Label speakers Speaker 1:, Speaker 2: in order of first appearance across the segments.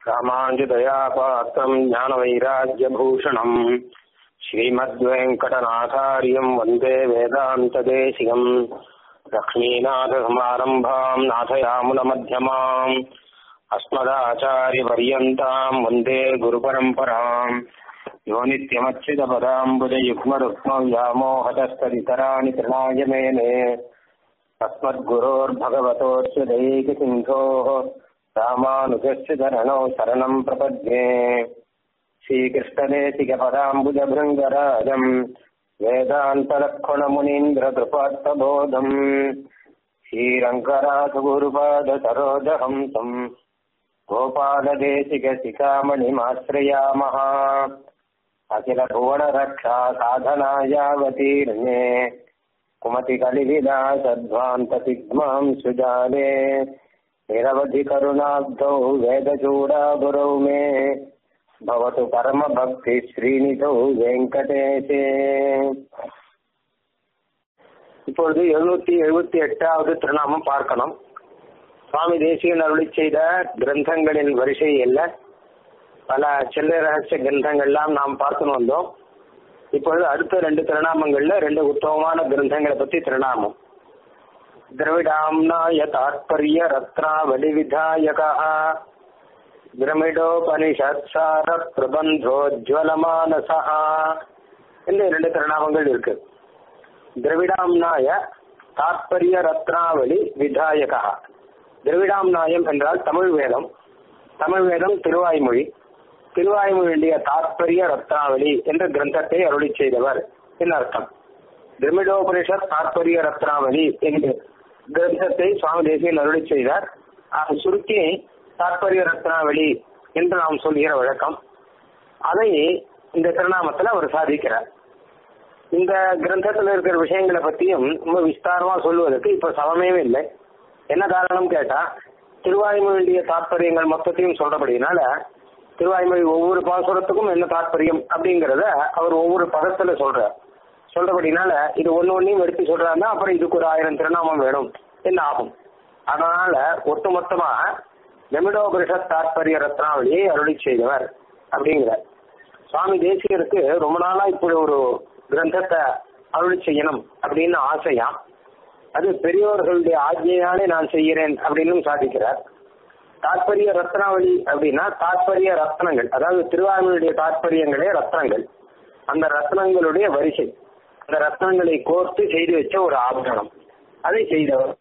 Speaker 1: रामाञ्जदया पात्रम् ज्ञानवैराग्यभूषणम् श्रीमद्वेङ्कटनाथार्यम् वन्दे वेदान्तदेशिकम् लक्ष्मीनाथसमारम्भाम् नाथयामुनमध्यमाम् अस्मदाचार्यपर्यन्ताम् वन्दे गुरुपरम्पराम् यो नित्यमच्युतपदाम्बुजयुग्मरुक्मव्यामोहतस्तदितराणि तृणाय मेने तस्मद्गुरोर्भगवतोऽस्य दैकसिन्धोः रामानुजस्य चरणौ शरणम् प्रपद्ये श्रीकृष्णदेशिकपदाम्बुजभृङ्गराजम् वेदान्तलक्ष्मणमुनीन्द्रकृपात्तबोधम् श्रीरङ्गराजगुरुपादसरोजहंसम् गोपालदेशिकशिखामणिमाश्रयामः अखिलभुवनरक्षा साधनायावतीर्णे कुमतिकलिविलासध्वान्तसिग्मां सुजाले निरवधिकरुणाब्धौ वेदचूडागुरौ मे भवतु परमभक्तिश्रीनिधौ வெங்கடேசே இப்பொழுது எழுநூத்தி எழுபத்தி எட்டாவது திருநாமம் பார்க்கணும் சுவாமி தேசிகன் அருளி செய்த கிரந்தங்களின் வரிசையில் பல சில்லறை ரகசிய கிரந்தங்கள்லாம் நாம் பார்த்துன்னு வந்தோம் இப்பொழுது அடுத்த ரெண்டு திருநாமங்கள்ல ரெண்டு உத்தமமான கிரந்தங்களை பத்தி திருநாமம் திரவிடாம்னாய தாத்பரிய ரத்னாவலி விதாயகா திரமிடோபனிஷத்சார பிரபந்தோஜ்வலமானசா இந்த இரண்டு திருநாமங்கள் இருக்கு திரவிடாம்னாய தாத்பரிய ரத்னாவலி விதாயகா திரவிடாம்நாயம் என்றால் தமிழ் வேதம் தமிழ் வேதம் திருவாய்மொழி திருவாய்மொழியுடைய தாத்பரிய ரத்னாவளி என்ற கிரந்தத்தை அருளி செய்தவர் என் அர்த்தம் திரமிடோபனிஷத் தாத்பரிய ரத்னாவளி என்ற கிரந்தத்தை சுவாமி தேசியன் அருளி செய்தார் அது சுருக்கி தாத்பரிய ரத்னாவளி என்று நாம் சொல்கிற வழக்கம் அதை இந்த திருநாமத்தில் அவர் சாதிக்கிறார் இந்த கிரந்தத்தில் இருக்கிற விஷயங்களை பற்றியும் ரொம்ப விஸ்தாரமா சொல்லுவதற்கு இப்ப சமமே இல்லை என்ன காரணம் கேட்டா திருவாய்மொழியுடைய தாற்பயங்கள் மொத்தத்தையும் சொல்றபடினால திருவாய்மொழி ஒவ்வொரு பாசுரத்துக்கும் என்ன தாற்பயம் அப்படிங்கறத அவர் ஒவ்வொரு பதத்துல சொல்றார் சொல்றபடினால இது ஒன்னு ஒன்னையும் எடுத்து சொல்றாருன்னா அப்புறம் இதுக்கு ஒரு ஆயிரம் திருநாமம் வேணும் என்ன ஆகும் அதனால ஒட்டுமொத்தமா நெமிடோபரிஷத் தாற்பரிய ரத்னாவளியை அருளி செய்தவர் அப்படிங்கிறார் சுவாமி தேசியருக்கு ரொம்ப நாளா இப்படி ஒரு கிரந்தத்தை அருளி செய்யணும் அப்படின்னு ஆசையாம் அது பெரியோர்களுடைய ஆஜையாலே நான் செய்கிறேன் அப்படின்னு சாதிக்கிறார் தாற்பரிய ரத்னாவளி அப்படின்னா தாற்பரிய ரத்னங்கள் அதாவது திருவாரூருடைய தாற்பயங்களே ரத்னங்கள் அந்த ரத்னங்களுடைய வரிசை அந்த ரத்னங்களை கோர்த்து செய்து வச்ச ஒரு ஆபரணம் அதை செய்தவர்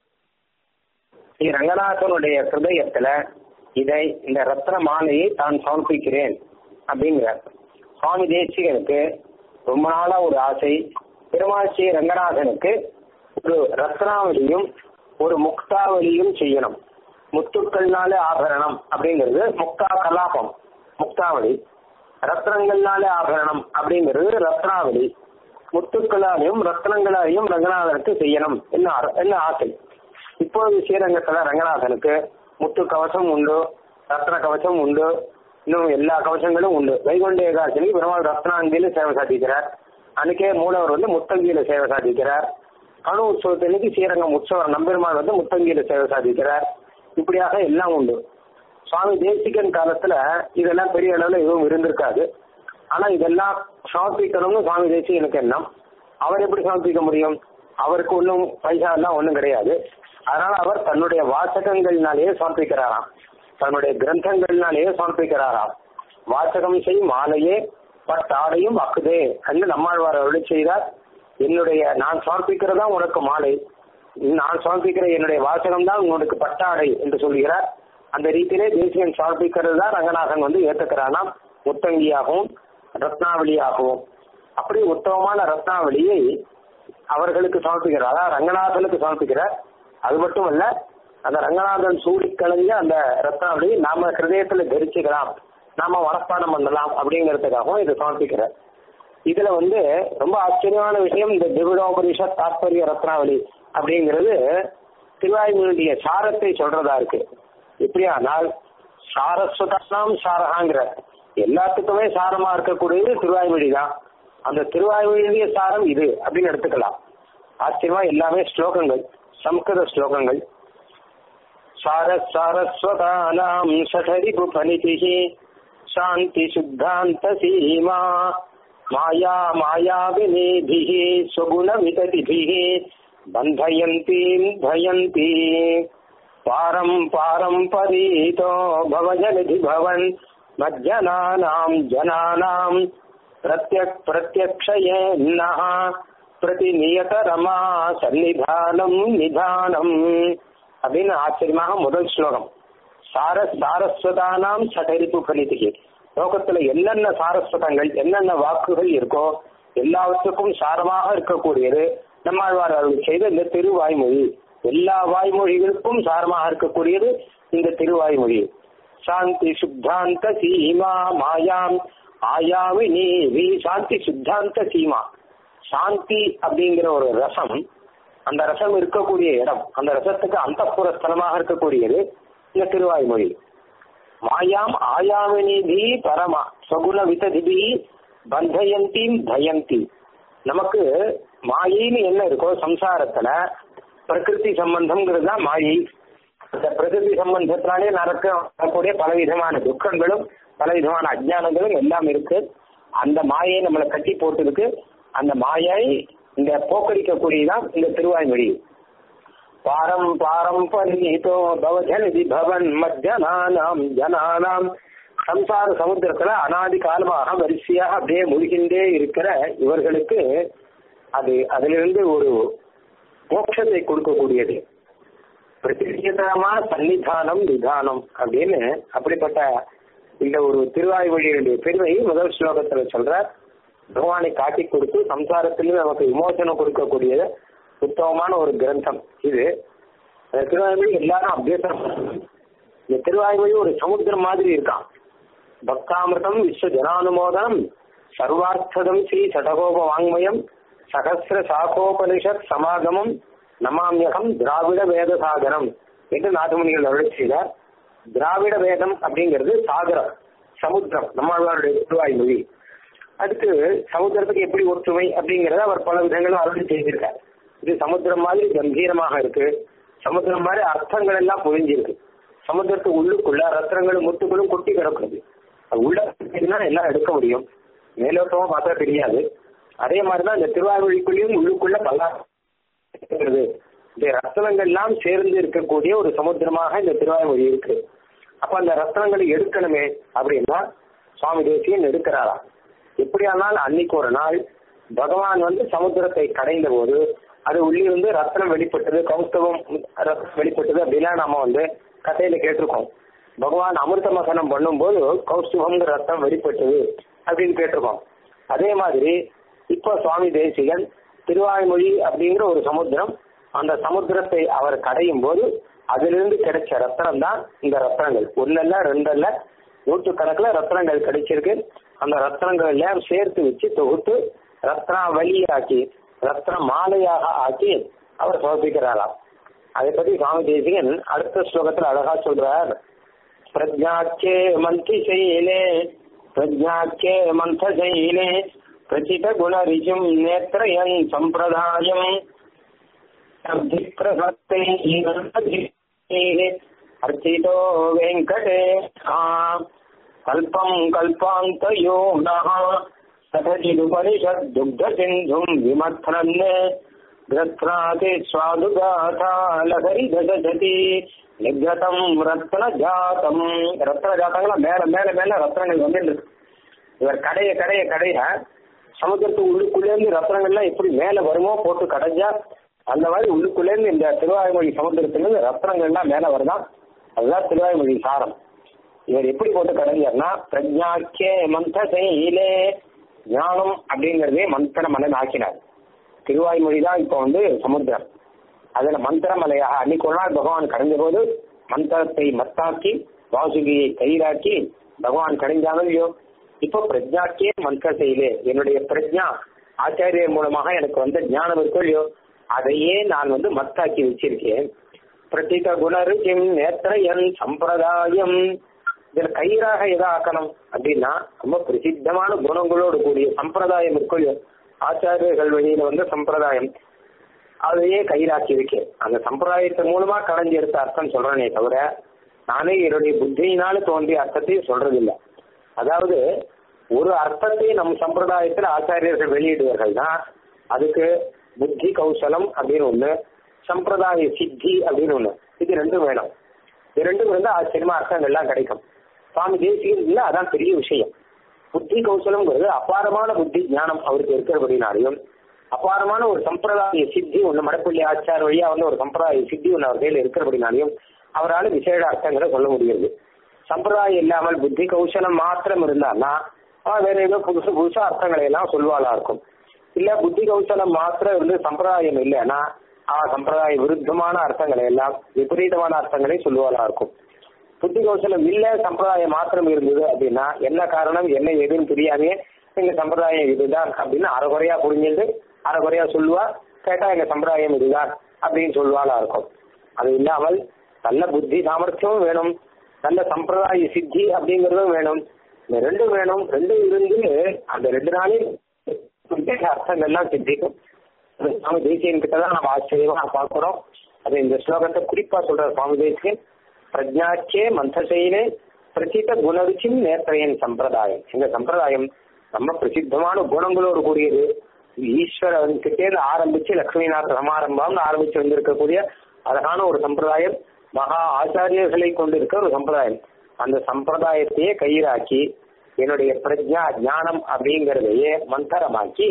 Speaker 1: ஸ்ரீ ரங்கநாதனுடைய ஹிருதயத்துல இதை இந்த ரத்ன மாலையை தான் சமர்ப்பிக்கிறேன் அப்படிங்கிறார் சுவாமி தேசிகனுக்கு ரொம்ப நாளா ஒரு ஆசை பெருமாள் ஸ்ரீ ரங்கநாதனுக்கு ஒரு ரத்னாவளியும் ஒரு முக்தாவளியும் செய்யணும் முத்துக்கள்னாலே ஆபரணம் அப்படிங்கிறது முக்தா கலாபம் முக்தாவளி ரத்னங்கள்னாலே ஆபரணம் அப்படிங்கிறது ரத்னாவளி முத்துக்களாலையும் ரத்னங்களாலையும் ரங்கநாதனுக்கு செய்யணும் என்ன என்ன ஆசை இப்போது ஸ்ரீரங்கத்துல ரங்கநாதனுக்கு முத்து கவசம் உண்டு ரத்ன கவசம் உண்டு இன்னும் எல்லா கவசங்களும் உண்டு வைகுண்ட ஏகாதசி பெருமாள் ரத்னாங்கியில சேவை சாதிக்கிறார் அன்னைக்கே மூலவர் வந்து முத்தங்கியில சேவை சாதிக்கிறார் அணு உற்சவத்தன்னைக்கு ஸ்ரீரங்கம் உற்சவர் நம்பெருமாள் வந்து முத்தங்கியில சேவை சாதிக்கிறார் இப்படியாக எல்லாம் உண்டு சுவாமி தேசிகன் காலத்துல இதெல்லாம் பெரிய அளவுல எதுவும் இருந்திருக்காது ஆனா இதெல்லாம் சமர்ப்பிக்கணும்னு சுவாமி தேசிகனுக்கு எண்ணம் அவர் எப்படி சமர்ப்பிக்க முடியும் அவருக்கு ஒன்றும் பைசா எல்லாம் ஒன்றும் கிடையாது அதனால அவர் தன்னுடைய வாசகங்கள்னாலேயே சமர்ப்பிக்கிறாராம் தன்னுடைய கிரந்தங்கள்னாலேயே சமர்ப்பிக்கிறாராம் வாசகம் செய் மாலையே பட்டாடையும் அக்குதே என்று நம்மாழ்வார் அருளி செய்தார் என்னுடைய நான் சமர்ப்பிக்கிறதா உனக்கு மாலை நான் சமர்ப்பிக்கிற என்னுடைய வாசகம் தான் உனக்கு பட்டாடை என்று சொல்கிறார் அந்த ரீதியிலே தேசியன் சமர்ப்பிக்கிறது தான் ரங்கநாதன் வந்து ஏற்றுக்கிறானாம் முத்தங்கியாகவும் ரத்னாவளியாகவும் அப்படி உத்தமமான ரத்னாவளியை அவர்களுக்கு சமர்ப்பிக்கிறார் அதான் ரங்கநாதனுக்கு சமர்ப்பிக்கிறார் அது மட்டும் அல்ல அந்த ரங்கநாதன் சூடி கலந்த அந்த ரத்னாவளியை நாம ஹிருதயத்துல தரிச்சுக்கலாம் நாம மனப்பாடம் பண்ணலாம் அப்படிங்கிறதுக்காகவும் இதை சமர்ப்பிக்கிறார் இதுல வந்து ரொம்ப ஆச்சரியமான விஷயம் இந்த திவிடோபரிஷத் தாற்பரிய ரத்னாவளி அப்படிங்கிறது திருவாய்மொழியுடைய சாரத்தை சொல்றதா இருக்கு எப்படியானால் சாரஸ்வதாம் சாரகாங்கிற எல்லாத்துக்குமே சாரமா இருக்கக்கூடியது திருவாய்மொழி தான் அந்த திருவாய்மொழியுடைய சாரம் இது அப்படின்னு எடுத்துக்கலாம் ஆச்சரியமா எல்லாமே ஸ்லோகங்கள் சம்ஸ்கிருத ஸ்லோகங்கள் सारस्वतानाम् सठरिपुफनितिः शान्तिशुद्धान्तसीमा माया मायाविनेभिः स्वगुणविततिभिः बन्धयन्तीम् भयन्ती पारम् पारम्परीतो भवजलधि भवन् मज्जनानाम् जनानाम् प्रत्यक् प्रत्यक्षयेन्नः प्रतिनियतरमा சன்னிதானம் நிதானம் அப்படின்னு ஆச்சரியமாக முதல் ஸ்லோகம் சார சாரஸ்வதானாம் சடரிப்பு பலிதிகை லோகத்துல என்னென்ன சாரஸ்வதங்கள் என்னென்ன வாக்குகள் இருக்கோ எல்லாவற்றுக்கும் சாரமாக இருக்கக்கூடியது நம்மாழ்வார் அவர்கள் செய்த இந்த திருவாய்மொழி எல்லா வாய்மொழிகளுக்கும் சாரமாக இருக்கக்கூடியது இந்த திருவாய்மொழி சாந்தி சுத்தாந்த சீமா மாயாம் ஆயாவி நீ சாந்தி சுத்தாந்த சீமா சாந்தி அப்படிங்கிற ஒரு ரசம் அந்த ரசம் இருக்கக்கூடிய இடம் அந்த ரசத்துக்கு அந்த ஸ்தலமாக இருக்கக்கூடியது இந்த திருவாய்மொழி மாயாம் ஆயாமினிதி பரமா சகுண விததிபி பந்தயந்தீம் பயந்தி நமக்கு மாயின்னு என்ன இருக்கோ சம்சாரத்துல பிரகிருதி சம்பந்தம்ங்கிறது தான் மாயை அந்த பிரகிருதி சம்பந்தத்தினாலே நடக்க வரக்கூடிய பலவிதமான துக்கங்களும் பலவிதமான அஜ்ஞானங்களும் எல்லாம் இருக்கு அந்த மாயை நம்மளை கட்டி போட்டிருக்கு அந்த மாயை இந்த போக்கடிக்கக்கூடியதான் இந்த திருவாய்மொழி பாரம் பாரம் பரிதோ பவஜனதி பவன் மஜ்ஜனானாம் ஜனானாம் சம்சார சமுத்திரத்துல அனாதி காலமாக வரிசையாக அப்படியே முழுகின்றே இருக்கிற இவர்களுக்கு அது அதிலிருந்து ஒரு மோட்சத்தை கொடுக்கக்கூடியது பிரதிநியதமா சன்னிதானம் நிதானம் அப்படின்னு அப்படிப்பட்ட இந்த ஒரு திருவாய்மொழியுடைய பெருமை முதல் ஸ்லோகத்துல சொல்றார் பகவானை காட்டி கொடுத்து சம்சாரத்திலும் நமக்கு விமோசனம் கொடுக்கக்கூடியது உத்தமமான ஒரு கிரந்தம் இது அந்த திருவாய்மொழி எல்லாரும் அபியசனம் இந்த திருவாய்மொழி ஒரு சமுத்திரம் மாதிரி இருக்கான் பக்தாமிருதம் விஸ்வ ஜனானுமோதனம் சர்வார்த்ததம் ஸ்ரீ சடகோப வாங்மயம் சகசிர சாகோபனிஷத் சமாகமம் நமாமியகம் திராவிட வேத சாகரம் என்று நாட்டுமணிகள் அருள் செய்தார் திராவிட வேதம் அப்படிங்கிறது சாகரம் சமுத்திரம் நம்மளுடைய திருவாய்மொழி அதுக்கு சமுத்திரத்துக்கு எப்படி ஒற்றுமை அப்படிங்கறத அவர் பல விதங்களும் அருள் செய்திருக்கார் இது சமுத்திரம் மாதிரி கம்பீரமாக இருக்கு சமுத்திரம் மாதிரி அர்த்தங்கள் எல்லாம் புரிஞ்சிருக்கு சமுத்திரத்துக்கு உள்ளுக்குள்ள ரத்னங்களும் முத்துகளும் கொட்டி கிடக்குது அது உள்ள எல்லாம் எடுக்க முடியும் மேலோட்டமா பார்த்தா தெரியாது அதே மாதிரிதான் இந்த திருவாரூழிக்குள்ளேயும் உள்ளுக்குள்ள பல இந்த ரத்தனங்கள் எல்லாம் சேர்ந்து இருக்கக்கூடிய ஒரு சமுத்திரமாக இந்த திருவாய்மொழி இருக்கு அப்ப அந்த ரத்தனங்களை எடுக்கணுமே அப்படின்னா சுவாமி தேசியன் எடுக்கிறாராம் எப்படியானால் அன்னைக்கு ஒரு நாள் பகவான் வந்து சமுத்திரத்தை கடைந்த போது அது உள்ளிருந்து ரத்னம் வெளிப்பட்டது கௌஸ்தவம் ரத்னம் வெளிப்பட்டது அப்படிலாம் நம்ம வந்து கதையில கேட்டிருக்கோம் பகவான் அமிர்த மசனம் பண்ணும்போது கௌஸ்துவங்கிற ரத்தம் வெளிப்பட்டது அப்படின்னு கேட்டிருக்கோம் அதே மாதிரி இப்போ சுவாமி தேசிகன் திருவாய்மொழி அப்படிங்கிற ஒரு சமுத்திரம் அந்த சமுத்திரத்தை அவர் கடையும் போது அதிலிருந்து கிடைச்ச ரத்தனம் தான் இந்த ரத்தனங்கள் ஒன்னல்ல ரெண்டல்ல நூற்றுக்கணக்கில் ரத்தனங்கள் கிடைச்சிருக்கு அந்த ரத்னங்கள் எல்லாம் சேர்த்து வச்சு தொகுத்து ரத்னாவலியாக்கி ரத்ன மாலையாக ஆக்கி அவர் சமர்ப்பிக்கிறாராம் அதை பத்தி சுவாமி தேசிகன் அடுத்த ஸ்லோகத்தில் அழகா சொல்றார் பிரஜாக்கே மந்தி செயலே பிரஜாக்கே மந்த செயலே பிரச்சித குணரிஜும் நேத்திரயன் சம்பிரதாயம் அர்ச்சிதோ வெங்கடே கல்பம் கல்பாந்தயோ நः सठचिदुपनिषद्दुग्धसिन्धुम् विमथ्रन् ग्रथ्राति स्वादुगाथा लहरि दशति நிகதம் ரத்ன ஜாத்தம் ரத்ன ஜாத்தங்களா மேல மேல மேல ரத்னங்கள் வந்துட்டு இவர் கடைய கடைய கடைய சமுத்திரத்து உள்ளுக்குள்ளேருந்து ரத்னங்கள்லாம் எப்படி மேல வருமோ போட்டு கடைஞ்சா அந்த மாதிரி உள்ளுக்குள்ளேருந்து இந்த திருவாய்மொழி சமுத்திரத்திலிருந்து ரத்னங்கள்லாம் மேல வருதான் அதுதான் திருவாய்மொழி சாரம் இவர் எப்படி போட்டு கடைஞ்சார்னா பிரஜாக்கே மந்த செயலே ஞானம் அப்படிங்கறதே மந்திர மலன் ஆக்கினார் திருவாய்மொழி தான் இப்போ வந்து சமுத்திரம் அதுல மந்திர மலையாக அன்னைக்கு ஒரு நாள் பகவான் கடைஞ்ச போது மந்திரத்தை மத்தாக்கி வாசுகியை கயிறாக்கி பகவான் கடைஞ்சாலும் இல்லையோ இப்போ பிரஜாக்கே மந்திர செயலே என்னுடைய பிரஜா ஆச்சாரியர் மூலமாக எனக்கு வந்த ஞானம் இருக்கோ இல்லையோ அதையே நான் வந்து மத்தாக்கி வச்சிருக்கேன் பிரதிக குணருச்சிம் நேத்திரயன் சம்பிரதாயம் இதுல கயிறாக எதை ஆக்கணும் அப்படின்னா ரொம்ப பிரசித்தமான குணங்களோடு கூடிய சம்பிரதாயம் இருக்கும் ஆச்சாரியர்கள் வழியில வந்து சம்பிரதாயம் அதையே கையிலாக்கி இருக்கேன் அந்த சம்பிரதாயத்தின் மூலமா கடைஞ்சி எடுத்த அர்த்தம் சொல்றேனே தவிர நானே என்னுடைய புத்தியினால தோன்றிய அர்த்தத்தையும் சொல்றதில்லை அதாவது ஒரு அர்த்தத்தை நம் சம்பிரதாயத்தில் ஆச்சாரியர்கள் வெளியிடுவார்கள் தான் அதுக்கு புத்தி கௌசலம் அப்படின்னு ஒண்ணு சம்பிரதாய சித்தி அப்படின்னு ஒண்ணு இது ரெண்டும் வேணும் இது ரெண்டும் இருந்தா ஆச்சரியமா அர்த்தங்கள்லாம் கிடைக்கும் சுவாமி தேசிகன்ல அதான் பெரிய விஷயம் புத்தி கௌசலம்ங்கிறது அபாரமான புத்தி ஞானம் அவருக்கு இருக்கிறபடினாலையும் அபாரமான ஒரு சம்பிரதாய சித்தி ஒண்ணு மடப்பள்ளி ஆச்சார வழியா வந்து ஒரு சம்பிரதாய சித்தி ஒண்ணு அவர் கையில் இருக்கிறபடினாலையும் அவரால் விசேஷ அர்த்தங்களை சொல்ல முடியுது சம்பிரதாயம் இல்லாமல் புத்தி கௌசலம் மாத்திரம் இருந்தான்னா அவன் வேற ஏதோ புதுசு புதுசா அர்த்தங்களை எல்லாம் சொல்வாளா இருக்கும் இல்ல புத்தி கௌசலம் மாத்திரம் இருந்து சம்பிரதாயம் இல்லைன்னா அவன் சம்பிரதாய விருத்தமான அர்த்தங்களை எல்லாம் விபரீதமான அர்த்தங்களை சொல்லுவாளா இருக்கும் புத்தி கௌசலம் இல்ல சம்பிரதாயம் மாத்திரம் இருந்தது அப்படின்னா என்ன காரணம் என்ன எதுன்னு தெரியாமையே எங்க சம்பிரதாயம் இதுதான் அப்படின்னு அரைகுறையா புரிஞ்சுட்டு அரைகுறையா சொல்லுவா கேட்டா எங்க சம்பிரதாயம் இதுதான் அப்படின்னு சொல்லுவாளா இருக்கும் அது இல்லாமல் நல்ல புத்தி சாமர்த்தியமும் வேணும் நல்ல சம்பிரதாய சித்தி அப்படிங்கறதும் வேணும் இந்த ரெண்டும் வேணும் ரெண்டும் இருந்து அந்த ரெண்டு நாளையும் விசேஷ அர்த்தங்கள்லாம் சித்திக்கும் அது சுவாமி தேசியன் கிட்ட தான் நம்ம ஆச்சரியமா பார்க்கிறோம் அது இந்த ஸ்லோகத்தை குறிப்பா சொல்ற சுவாமி தேசியன் பிரஜாச்சே மந்தசைனே பிரசித்த குணருச்சின் நேர்த்தையன் சம்பிரதாயம் இந்த சம்பிரதாயம் ரொம்ப பிரசித்தமான குணங்களோடு கூடியது ஈஸ்வரன் கிட்டே ஆரம்பிச்சு லட்சுமிநாத சமாரம்பம்னு ஆரம்பிச்சு வந்திருக்கக்கூடிய அழகான ஒரு சம்பிரதாயம் மகா ஆச்சாரியர்களை கொண்டிருக்க ஒரு சம்பிரதாயம் அந்த சம்பிரதாயத்தையே கையிலாக்கி என்னுடைய பிரஜா ஞானம் அப்படிங்கறதையே மந்தரமாக்கி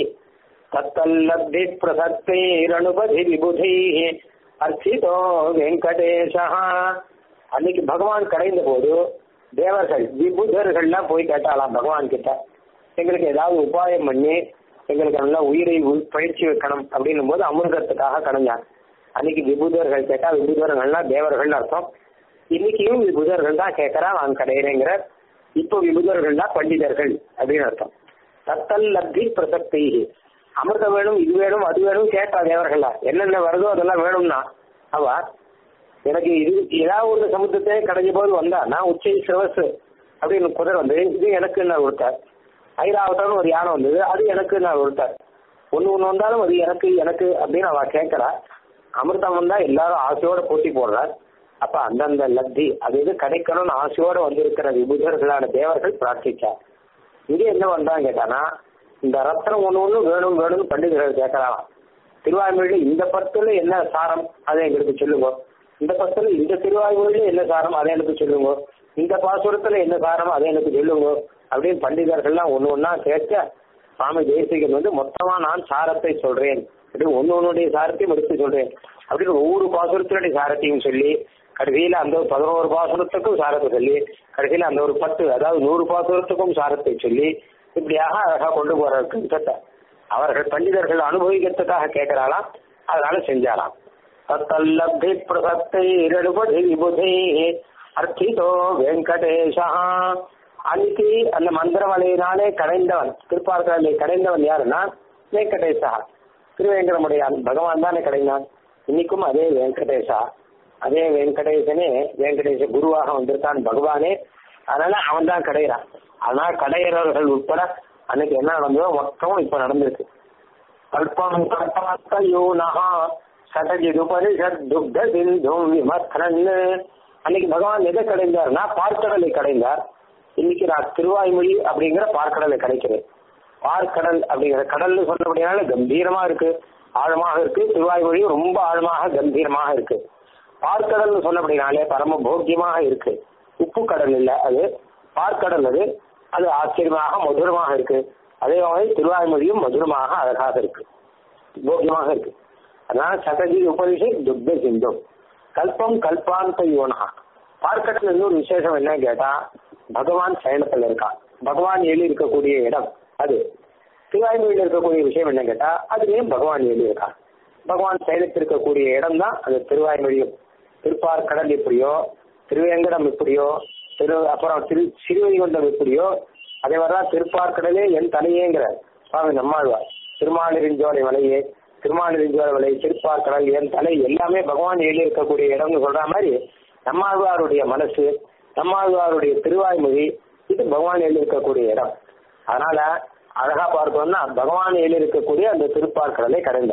Speaker 1: தத்தல்லப்தி பிரசக்தேரணுபதி விபுதை அர்ச்சிதோ வெங்கடேஷா அன்னைக்கு பகவான் கடைந்த போது தேவர்கள் விபுதர்கள்லாம் போய் கேட்டாலாம் பகவான் கிட்ட எங்களுக்கு ஏதாவது உபாயம் பண்ணி எங்களுக்கு நல்லா உயிரை உ- பயிற்சி வைக்கணும் அப்படின்னும் போது அமிர்தத்துக்காக கடைஞ்சான் அன்னைக்கு விபுதர்கள் கேட்டா விபுதர்கள்னா தேவர்கள் அர்த்தம் இன்னைக்கும் விபுதர்கள் தான் கேட்கறா நான் கடையிறேங்கிற இப்போ விபுதர்கள் தான் பண்டிதர்கள் அப்படின்னு அர்த்தம் தத்தல் லப்தி பிரசக்தி அமிர்தம் வேணும் இது வேணும் அது வேணும் கேட்டா தேவர்களா என்னென்ன வருதோ அதெல்லாம் வேணும்னா அவ எனக்கு இது ஏதாவது ஒரு சமுத்திரத்தை கடைஞ்ச போது வந்தா நான் உச்சை சிவசு அப்படின்னு குதிரை வந்து இது எனக்கு நான் கொடுத்தார் ஐராவட்டம்னு ஒரு யானை வந்தது அது எனக்கு நான் கொடுத்தார் ஒன்று ஒன்று வந்தாலும் அது எனக்கு எனக்கு அப்படின்னு அவ கேட்கறா அமிர்தம் வந்தா எல்லாரும் ஆசையோட போட்டி போடுறார் அப்ப அந்தந்த லப்தி அது இது கிடைக்கணும்னு ஆசையோட வந்திருக்கிற விபுதர்களான தேவர்கள் பிரார்த்திச்சார் இங்க என்ன பண்றாங்க கேட்டானா இந்த ரத்னம் ஒண்ணு ஒண்ணு வேணும் வேணும்னு பண்டிதர்கள் கேட்கறாங்க திருவாய்மொழியில இந்த பத்துல என்ன சாரம் அதை எங்களுக்கு சொல்லுங்க இந்த பத்துல இந்த திருவாய்மொழியில என்ன சாரம் அதை எனக்கு சொல்லுங்க இந்த பாசுரத்துல என்ன சாரம் அதை எனக்கு சொல்லுங்க அப்படின்னு பண்டிதர்கள்லாம் ஒண்ணு ஒண்ணா கேட்க சுவாமி தேசிகன் வந்து மொத்தமா நான் சாரத்தை சொல்றேன் அப்படின்னு ஒண்ணு ஒன்னுடைய சாரத்தையும் எடுத்து சொல்றேன் அப்படின்னு ஒவ்வொரு பாசுரத்தினுடைய சாரத்தையும் சொல்லி கடைசியில அந்த ஒரு பதினோரு பாசுரத்துக்கும் சாரத்தை சொல்லி கடைசியில அந்த ஒரு பத்து அதாவது நூறு பாசுரத்துக்கும் சாரத்தை சொல்லி இப்படியாக அழகா கொண்டு போற கிருத்தத்தை அவர்கள் பண்டிதர்கள் அனுபவிக்கிறதுக்காக கேட்கிறாளாம் அதனால செஞ்சாலாம் தத்தல்லப்தி பிரசத்தை இரடுபடி விபுதை அர்த்திதோ வெங்கடேஷா அன்னைக்கு அந்த மந்திரமலையினாலே கடைந்தவன் திருப்பார்கடலை கடைந்தவன் யாருன்னா வெங்கடேஷா திருவேங்கடமுடையான் பகவான் தானே கடைந்தான் இன்னைக்கும் அதே வெங்கடேஷா அதே வெங்கடேசனே வெங்கடேச குருவாக வந்திருக்கான் பகவானே அதனால அவன் தான் கடையிறான் ஆனா கடையிறவர்கள் உட்பட அன்னைக்கு என்ன நடந்ததோ மொத்தமும் இப்ப நடந்திருக்கு கல்பம் கல்பமத்தயூனஹா சதஜிதுபரிஷத் துக்த சிந்தும் விமத்ரன்னு அன்னைக்கு பகவான் எதை கடைந்தார்னா பார்க்கடலை கடைந்தார் இன்னைக்கு நான் திருவாய்மொழி அப்படிங்கிற பார்க்கடலை கிடைக்கிறேன் பார்க்கடல் அப்படிங்கிற கடல்னு சொன்னபடினால கம்பீரமா இருக்கு ஆழமாக இருக்கு திருவாய்மொழி ரொம்ப ஆழமாக கம்பீரமாக இருக்கு பார்க்கடல்னு சொன்னபடினாலே பரம போக்கியமாக இருக்கு உப்பு கடல் இல்ல அது பார்க்கடல் அது அது ஆச்சரியமாக மதுரமாக இருக்கு அதே மாதிரி திருவாய்மொழியும் மதுரமாக அழகாக இருக்கு போக்கியமாக இருக்கு அதனால சதஜி உபரிஷை துக்த சிந்தும் கல்பம் கல்பாந்த யோனா பார்க்கடல் இன்னொரு விசேஷம் என்ன கேட்டா பகவான் சயனத்துல இருக்கான் பகவான் எழுதி இருக்கக்கூடிய இடம் அது திருவாய்மொழியில் இருக்கக்கூடிய விஷயம் என்ன கேட்டா அதுலயும் பகவான் எழுதி இருக்கான் பகவான் சயனித்திருக்கக்கூடிய இடம் தான் அந்த திருவாய்மொழியும் திருப்பார்கடல் எப்படியோ திருவேங்கடம் எப்படியோ திரு அப்புறம் திரு சிறுவைகுண்டம் எப்படியோ அதே மாதிரிதான் திருப்பார்கடலே என் தலையேங்கிற சுவாமி நம்மாழ்வார் திருமாலிருஞ்சோலை மலையே திருமாலிருஞ்சோலை மலை திருப்பார்கடல் என் தலை எல்லாமே பகவான் எழுதி இருக்கக்கூடிய இடம்னு சொல்ற மாதிரி நம்மாழ்வாருடைய மனசு நம்மாழ்வாருடைய திருவாய்மொழி இது பகவான் எழுதி இருக்கக்கூடிய இடம் அதனால அழகா பார்த்தோம்னா பகவான் எழுதி இருக்கக்கூடிய அந்த திருப்பார்கடலை கடைந்தார்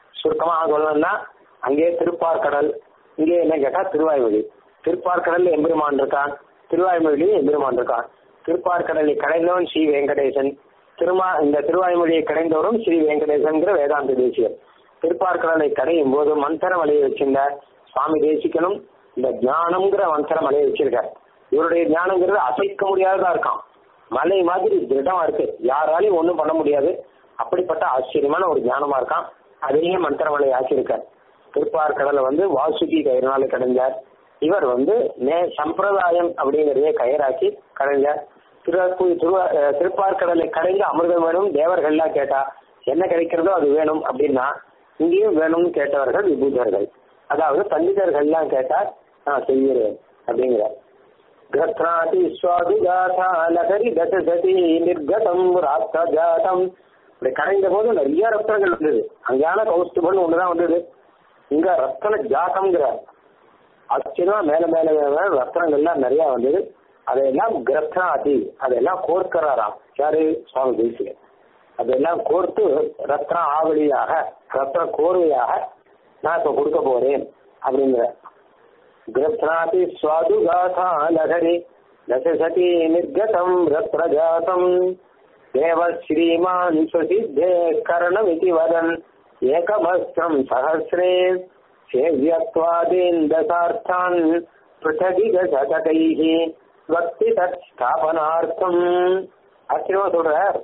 Speaker 1: சுருக்கமாக சொல்லணும்னா அங்கே திருப்பார்கடல் இங்கே என்ன கேட்டா திருவாய்மொழி திருப்பார்கடல்ல எம்பெருமான் இருக்கான் திருவாய்மொழியிலும் எம்பெருமான் இருக்கான் திருப்பார்கடலை கடைந்தவன் ஸ்ரீ வெங்கடேசன் திருமா இந்த திருவாய்மொழியை கடைந்தவரும் ஸ்ரீ வெங்கடேசன்கிற வேதாந்த தேசியர் திருப்பார்கடலை கடையும் போது மந்திர மலையை வச்சிருந்த சுவாமி தேசிக்கனும் இந்த ஞானம்ங்கிற மந்திர மலையை வச்சிருக்கார் இவருடைய ஞானங்கிறது அசைக்க முடியாததா இருக்கான் மலை மாதிரி திருடமா இருக்கு யாராலையும் ஒண்ணும் பண்ண முடியாது அப்படிப்பட்ட ஆச்சரியமான ஒரு ஞானமா இருக்கான் அதையே மந்திரமலை ஆக்கியிருக்கார் திருப்பார்கடலை வந்து வாசுகி கயிறுனால கடைஞ்சார் இவர் வந்து நே சம்பிரதாயம் அப்படிங்கிறதே கயிறாக்கி கடைஞ்சார் திரு திருவா- அஹ் திருப்பார்கடலை கடைந்து அமிர்தம் வேணும் தேவர்கள்லாம் கேட்டா என்ன கிடைக்கிறதோ அது வேணும் அப்படின்னா இங்கேயும் வேணும்னு கேட்டவர்கள் விபூதர்கள் அதாவது பண்டிதர்கள்லாம் கேட்டா நான் செய்கிறேன் அப்படிங்கிறார் கிரத்னாதி சுவாதுகாதா லகரி தசதி நிர்கதம் ராத்த ஜாதம் இப்படி கரைந்த போது நிறைய ரத்னங்கள் வந்தது அங்கேயான கௌஸ்துபன் ஒண்ணுதான் வந்தது இங்க ரத்தன ஜாத்தம்ங்கிறார் ஆச்சரியமா மேல மேல மேல ரத்னங்கள்லாம் நிறைய வந்தது அதையெல்லாம் கிரத்னாதி அதெல்லாம் கோர்க்கிறாராம் யாரு சுவாமி தேசிகன் அதெல்லாம் கோர்த்து ரத்ன ஆவலியாக ரத்ன கோர்வையாக நான் இப்ப கொடுக்க போறேன் அப்படிங்கிற கிரத்னாதி சுவாது காதா லகரி தசசதி நிர்கதம் ரத்னஜாதம் தேவ ஸ்ரீமான் சுசித்தே கரணமிதி வதன் ஏகமஸ்திரம் சஹசிரே சேவியத்வாதீன் தசார்த்தான் பிருத்தகிக சதகைः பக்தி தத் ஸ்தாபனார்த்தம் ஆச்சரியமா சொல்றார்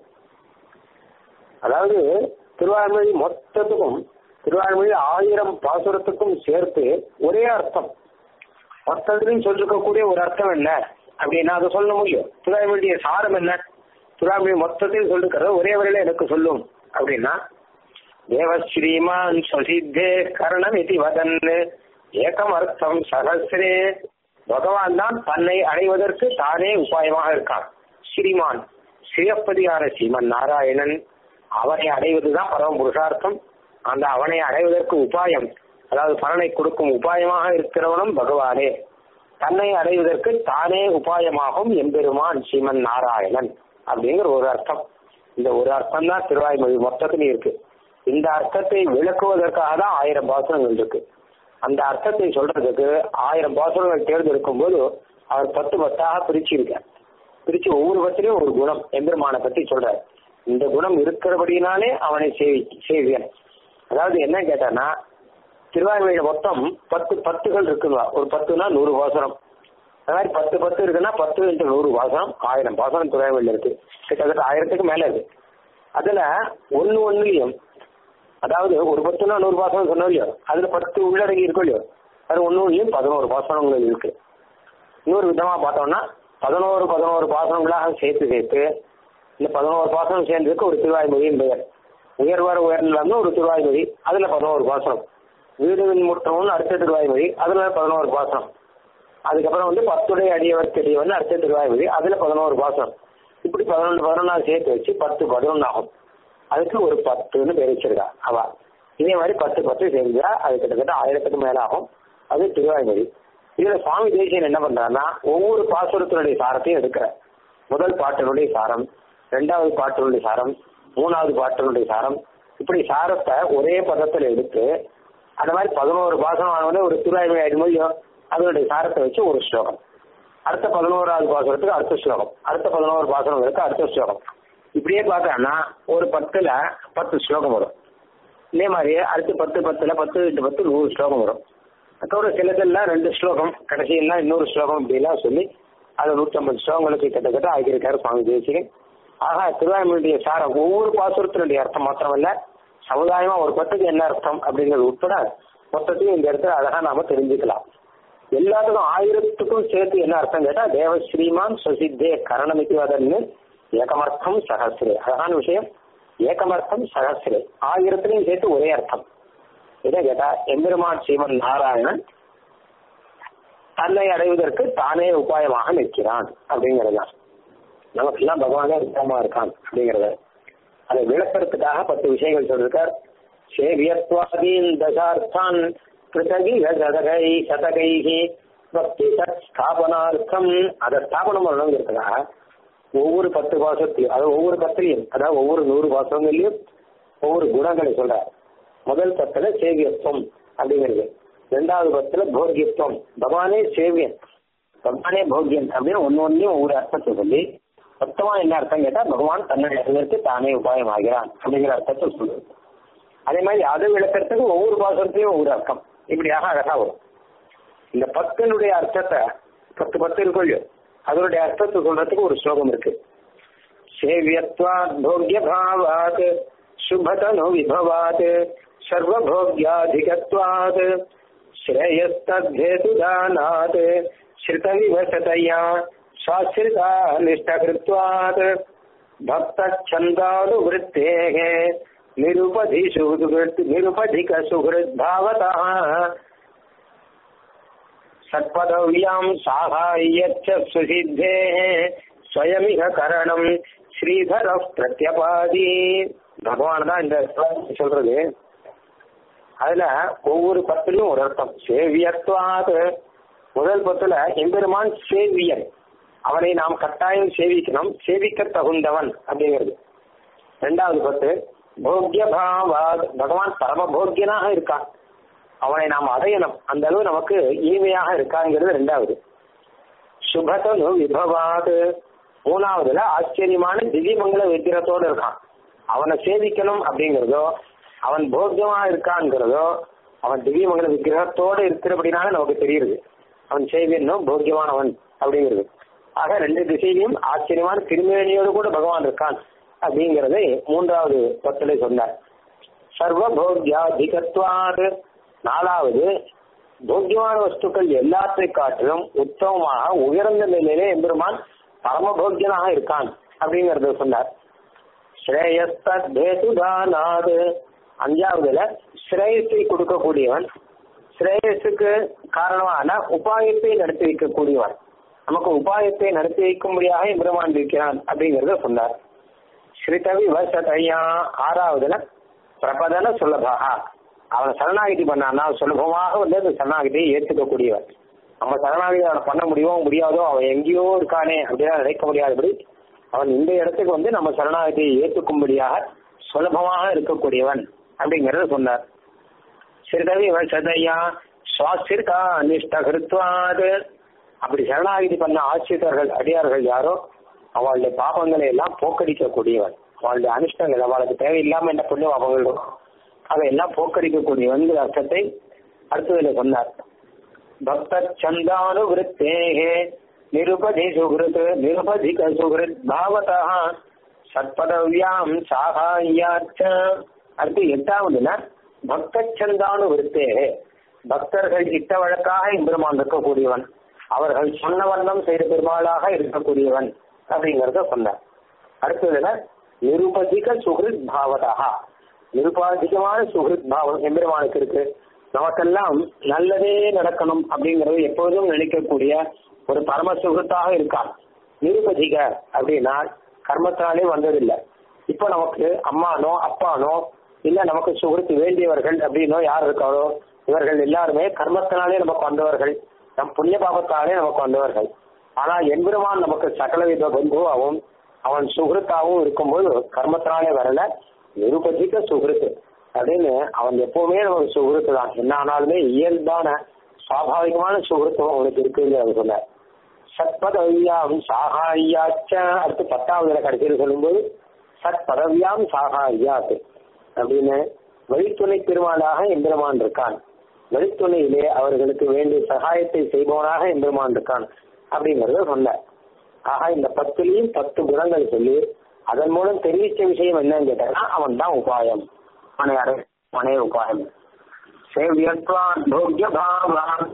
Speaker 1: அதாவது திருவாய்மொழி மொத்தத்துக்கும் திருவாய்மொழி ஆயிரம் பாசுரத்துக்கும் சேர்த்து ஒரே அர்த்தம் மொத்தத்திலையும் சொல்லிருக்கக்கூடிய ஒரு அர்த்தம் என்ன அப்படின்னா அதை சொல்ல முடியும் திருவாய்மொழிய சாரம் என்ன திருவாய்மொழி மொத்தத்தையும் சொல்லிருக்கிறது ஒரே வரையில எனக்கு சொல்லும் அப்படின்னா தேவஸ்ரீமான் சுசித்தே கரணம் இது வதன் ஏகம் அர்த்தம் சகசிரே பகவான் தான் தன்னை அடைவதற்கு தானே உபாயமாக இருக்கான் ஸ்ரீமான் ஸ்ரீயப்பதியான ஸ்ரீமன் நாராயணன் அவனை அடைவதுதான் பரம புருஷார்த்தம் அந்த அவனை அடைவதற்கு உபாயம் அதாவது பலனை கொடுக்கும் உபாயமாக இருக்கிறவனும் பகவானே தன்னை அடைவதற்கு தானே உபாயமாகும் எம்பெருமான் ஸ்ரீமன் நாராயணன் அப்படிங்கிற ஒரு அர்த்தம் இந்த ஒரு அர்த்தம் தான் திருவாய்மொழி மொத்தத்திலும் இருக்கு இந்த அர்த்தத்தை விளக்குவதற்காக தான் ஆயிரம் பாசுரங்கள் இருக்கு அந்த அர்த்தத்தை சொல்றதுக்கு ஆயிரம் பாசுரங்கள் தேர்ந்தெடுக்கும் போது அவர் பத்து பத்தாக பிரிச்சிருக்கார் பிரிச்சு ஒவ்வொரு பத்திலையும் ஒரு குணம் எம்பெருமானை பத்தி சொல்றார் இந்த குணம் இருக்கிறபடினாலே அவனை சேவி சேவியன் அதாவது என்ன கேட்டான்னா திருவாய்மொழியில மொத்தம் பத்து பத்துகள் இருக்குங்களா ஒரு பத்துனா நூறு பாசனம் அந்த மாதிரி பத்து பத்து இருக்குன்னா பத்து இன்ட்டு நூறு பாசனம் ஆயிரம் பாசனம் திருவாய்மொழியில இருக்கு கிட்டத்தட்ட ஆயிரத்துக்கு மேல இருக்கு அதுல ஒன்னு ஒன்னுலயும் அதாவது ஒரு பத்துனா நூறு பாசனம் சொன்னோம் இல்லையோ அதுல பத்து உள்ளடங்கி இருக்கும் இல்லையோ அது ஒன்னுலயும் பதினோரு பாசனங்கள் இருக்கு இன்னொரு விதமா பார்த்தோம்னா பதினோரு பதினோரு பாசனங்களாக சேர்த்து சேர்த்து இந்த பதினோரு பாசனம் சேர்ந்ததுக்கு ஒரு திருவாய்மொழியின் பெயர் உயர்வார உயர்நிலம்னு ஒரு திருவாய்மொழி அதுல பதினோரு பாசனம் வீடுவின் முற்றம்னு அடுத்த திருவாய்மொழி அதுல பதினோரு பாசனம் அதுக்கப்புறம் வந்து பத்துடைய அடியவர் தெரியவன் அடுத்த திருவாய்மொழி அதுல பதினோரு பாசனம் இப்படி பதினொன்று பதினொன்றாவது சேர்த்து வச்சு பத்து பதினொன்று ஆகும் அதுக்கு ஒரு பத்துன்னு பேர் வச்சிருக்கா அவ இதே மாதிரி பத்து பத்து செஞ்சா அது கிட்டத்தட்ட ஆயிரத்துக்கு மேல ஆகும் அது திருவாய்மொழி இதுல சுவாமி தேசியன் என்ன பண்றாருன்னா ஒவ்வொரு பாசுரத்தினுடைய சாரத்தையும் எடுக்கிற முதல் பாட்டினுடைய சாரம் ரெண்டாவது பாட்டினுடைய சாரம் மூணாவது பாட்டினுடைய சாரம் இப்படி சாரத்தை ஒரே பதத்துல எடுத்து அந்த மாதிரி பதினோரு பாசனம் ஆனவொடனே ஒரு திருவாய்மொழி ஆயிடுமோ அதனுடைய சாரத்தை வச்சு ஒரு ஸ்லோகம் அடுத்த பதினோராவது பாசனத்துக்கு அடுத்த ஸ்லோகம் அடுத்த பதினோரு பாசனங்களுக்கு அடுத்த ஸ்லோகம் இப்படியே பார்த்தோம்னா ஒரு பத்துல பத்து ஸ்லோகம் வரும் இதே மாதிரி அடுத்து பத்து பத்துல பத்து எட்டு பத்து நூறு ஸ்லோகம் வரும் அதோட சிலதெல்லாம் ரெண்டு ஸ்லோகம் கடைசியெல்லாம் இன்னொரு ஸ்லோகம் இப்படிலாம் சொல்லி அது நூற்றம்பது ஸ்லோகங்களுக்கு கிட்டத்தட்ட ஆகியிருக்காரு சுவாமி தேசிகன் ஆக திருவாய்மொழியுடைய சாரம் ஒவ்வொரு பாசுரத்தினுடைய அர்த்தம் மாத்திரமல்ல சமுதாயமா ஒரு பத்துக்கு என்ன அர்த்தம் அப்படிங்கிறது உட்பட மொத்தத்தையும் இந்த இடத்துல அழகா நாம தெரிஞ்சுக்கலாம் எல்லாத்துக்கும் ஆயிரத்துக்கும் சேர்த்து என்ன அர்த்தம் கேட்டா தேவ ஸ்ரீமான் சுசித்தே கரணமிக்கு வதன்னு ஏகமர்த்தம் சகசிரே அழகான விஷயம் ஏகமர்த்தம் சகசிரே ஆயிரத்திலையும் சேர்த்து ஒரே அர்த்தம் இதை கேட்டா எம்பெருமான் ஸ்ரீமன் நாராயணன் தன்னை அடைவதற்கு தானே உபாயமாக நிற்கிறான் அப்படிங்கறதுதான் நமக்கெல்லாம் பகவானே உத்தமமா இருக்கான் அப்படிங்கறத அதை விளக்கறதுக்காக பத்து விஷயங்கள் சொல்லிருக்கார் சேவியத்வாதீன் தசார்த்தான் கிருதகி சதகை சதகைகி பக்தி சத் ஸ்தாபனார்த்தம் அதை ஸ்தாபனம் பண்ணணுங்கிறதுக்காக ஒவ்வொரு பத்து பாசத்தையும் அதாவது ஒவ்வொரு பத்திரியும் அதாவது ஒவ்வொரு நூறு பாசங்களையும் ஒவ்வொரு குணங்களை சொல்றார் முதல் பத்துல சேவியத்துவம் அப்படிங்கிறது ரெண்டாவது பத்துல போகியத்துவம் பகவானே சேவியன் பகவானே போகியன் அப்படின்னு ஒன்னு ஒன்னையும் ஒவ்வொரு அர்த்தத்தை சொல்லி மொத்தமா என்ன அர்த்தம் கேட்டா பகவான் தன்னுடைய அறிவிற்கு தானே உபாயம் ஆகிறான் அப்படிங்கிற அர்த்தத்தை சொல்லுது அதே மாதிரி அது விளக்கறதுக்கு ஒவ்வொரு பாசனத்தையும் ஒவ்வொரு அர்த்தம் இப்படியாக அழகா வரும் இந்த பத்தினுடைய அர்த்தத்தை பத்து பத்து இருக்கொள்ளு அதனுடைய அர்த்தத்தை சொல்றதுக்கு ஒரு ஸ்லோகம் இருக்கு சேவியத்வாத் போக்ய பாவாத் சுபதனு விபவாத் சர்வபோக்யாதிகத்வாத் श्रेयस्तद्धेतुदानात् श्रितविवसतया स्वाश्रिता निष्ठकृत्वात् भक्तच्छन्दानुवृत्तेः निरुपधिसुहृत् निरुपधिकसुहृद्भावतः सत्पदव्यां साहाय्यच्च सुसिद्धेः स्वयमिह करणं श्रीधरः प्रत्यपादी பகவான் தான் இந்த சொல்றது அதுல ஒவ்வொரு பத்திலும் ஒரு அர்த்தம் சேவியத்வாது முதல் பத்துல எம்பெருமான் சேவியன் அவனை நாம் கட்டாயம் சேவிக்கணும் சேவிக்க தகுந்தவன் அப்படிங்கிறது ரெண்டாவது பத்து போக்கிய பாவாத் பகவான் பரம போக்கியனாக இருக்கான் அவனை நாம் அடையணும் அந்த அளவு நமக்கு இனிமையாக இருக்காங்கிறது ரெண்டாவது சுபதனு விபவாது மூணாவதுல ஆச்சரியமான திவ்யமங்கல விக்கிரத்தோடு இருக்கான் அவனை சேவிக்கணும் அப்படிங்கிறதோ அவன் போக்கியமா இருக்கான்ங்கிறதோ அவன் திவ்யமங்கல விக்கிரகத்தோடு இருக்கிறபடினால நமக்கு தெரியுது அவன் சேவியனும் போக்கியமானவன் அப்படிங்கிறது ஆக ரெண்டு திசையிலையும் ஆச்சரியமான திருமேனியோடு கூட பகவான் இருக்கான் அப்படிங்கறதை மூன்றாவது பத்திலே சொன்னார் சர்வ போக்யாதிகத்வாது நாலாவது போக்கியமான வஸ்துக்கள் எல்லாத்தை காட்டிலும் உத்தமமாக உயர்ந்த நிலையிலே எம்பெருமான் பரமபோக்கியனாக இருக்கான் அப்படிங்கறத சொன்னார் ஸ்ரேயஸ்தேதுதானாது அஞ்சாவதுல ஸ்ரேயஸை கொடுக்கக்கூடியவன் ஸ்ரேயஸுக்கு காரணமான உபாயத்தை நடத்தி வைக்கக்கூடியவன் நமக்கு உபாயத்தை நடத்தி வைக்கும்படியாக எம்பெருமான் இருக்கிறான் அப்படிங்கறத சொன்னார் ஸ்ரீதவி வசதையா ஆறாவதுல பிரபதன சுலபா அவனை சரணாகிதி பண்ணான்னா சுலபமாக வந்து அந்த சரணாகிதியை ஏற்றுக்கக்கூடியவன் நம்ம சரணாகிதி அவனை பண்ண முடியுமோ முடியாதோ அவன் எங்கேயோ இருக்கானே அப்படிலாம் நினைக்க முடியாதபடி அவன் இந்த இடத்துக்கு வந்து நம்ம சரணாகதியை ஏற்றுக்கும்படியாக சுலபமாக இருக்கக்கூடியவன் அப்படிங்கறத சொன்னார் சிறுதவி சதையா சுவாசிர்கா நிஷ்டகிருத்வாது அப்படி சரணாகிதி பண்ண ஆசிரியர்கள் அடியார்கள் யாரோ அவளுடைய பாபங்களை எல்லாம் போக்கடிக்கக்கூடியவன் அவளுடைய அனிஷ்டங்கள் அவளுக்கு தேவையில்லாம என்ன புண்ணிய பாபங்கள் இருக்கும் அதையெல்லாம் போக்கடிக்கக்கூடியவன் அர்த்தத்தை அடுத்ததுல சொன்னார் பக்த சந்தானு விருத்தேகே நிருபதி சுகிருத் நிருபதிக சுகிருத் பாவதா சத்பதவியாம் சாகாயாச்ச அடுத்து எட்டாவதுல பக்த சந்தானு விருத்தே பக்தர்கள் இட்ட வழக்காக எம்பெருமான் இருக்கக்கூடியவன் அவர்கள் சொன்ன வண்ணம் செய்த பெருமாளாக இருக்கக்கூடியவன் அப்படிங்கறத சொன்னார் அடுத்ததுல நிருபதிக சுகிருத் பாவதா நிருபாதிகமான சுகிருத் பாவம் எம்பெருமானுக்கு இருக்கு நமக்கெல்லாம் நல்லதே நடக்கணும் அப்படிங்கறது எப்போதும் நினைக்கக்கூடிய ஒரு பரம சுகத்தாக இருக்கான் நிருபதிக அப்படின்னா கர்மத்தினாலே வந்ததில்லை இப்போ நமக்கு அம்மானோ அப்பானோ இல்ல நமக்கு சுகத்து வேண்டியவர்கள் அப்படின்னோ யார் இருக்காரோ இவர்கள் எல்லாருமே கர்மத்தினாலே நமக்கு வந்தவர்கள் நம் புண்ணிய பாபத்தாலே நமக்கு வந்தவர்கள் ஆனா எம்பெருமான் நமக்கு சகலவித பந்துவாகவும் அவன் சுகிருத்தாவும் இருக்கும்போது கர்மத்தினாலே வரல நிருபதிக்க சுகிருத்து அப்படின்னு அவன் எப்பவுமே நமக்கு சுகிருத்து தான் என்ன ஆனாலுமே இயல்பான சுவாபாவிகமான சுகிருத்துவம் அவனுக்கு இருக்குங்கிறது சொன்ன சத்பதவியாம் சாகாயாச்ச அடுத்து பத்தாவதுல கடைசியில் சொல்லும்போது சத்பதவியாம் சாகாயாத் அப்படின்னு வழித்துணை பெருமாளாக எம்பெருமான் இருக்கான் வழித்துணையிலே அவர்களுக்கு வேண்டிய சகாயத்தை செய்பவனாக எம்பெருமான் இருக்கான் அப்படிங்கறத சொன்ன ஆக இந்த பத்துலயும் பத்து குணங்கள் சொல்லி அதன் மூலம் தெரிவிச்ச விஷயம் என்னன்னு கேட்டா அவன் தான் உபாயம் மனை அறை மனை உபாயம் சேவியத்வான் போக்ய பாவான்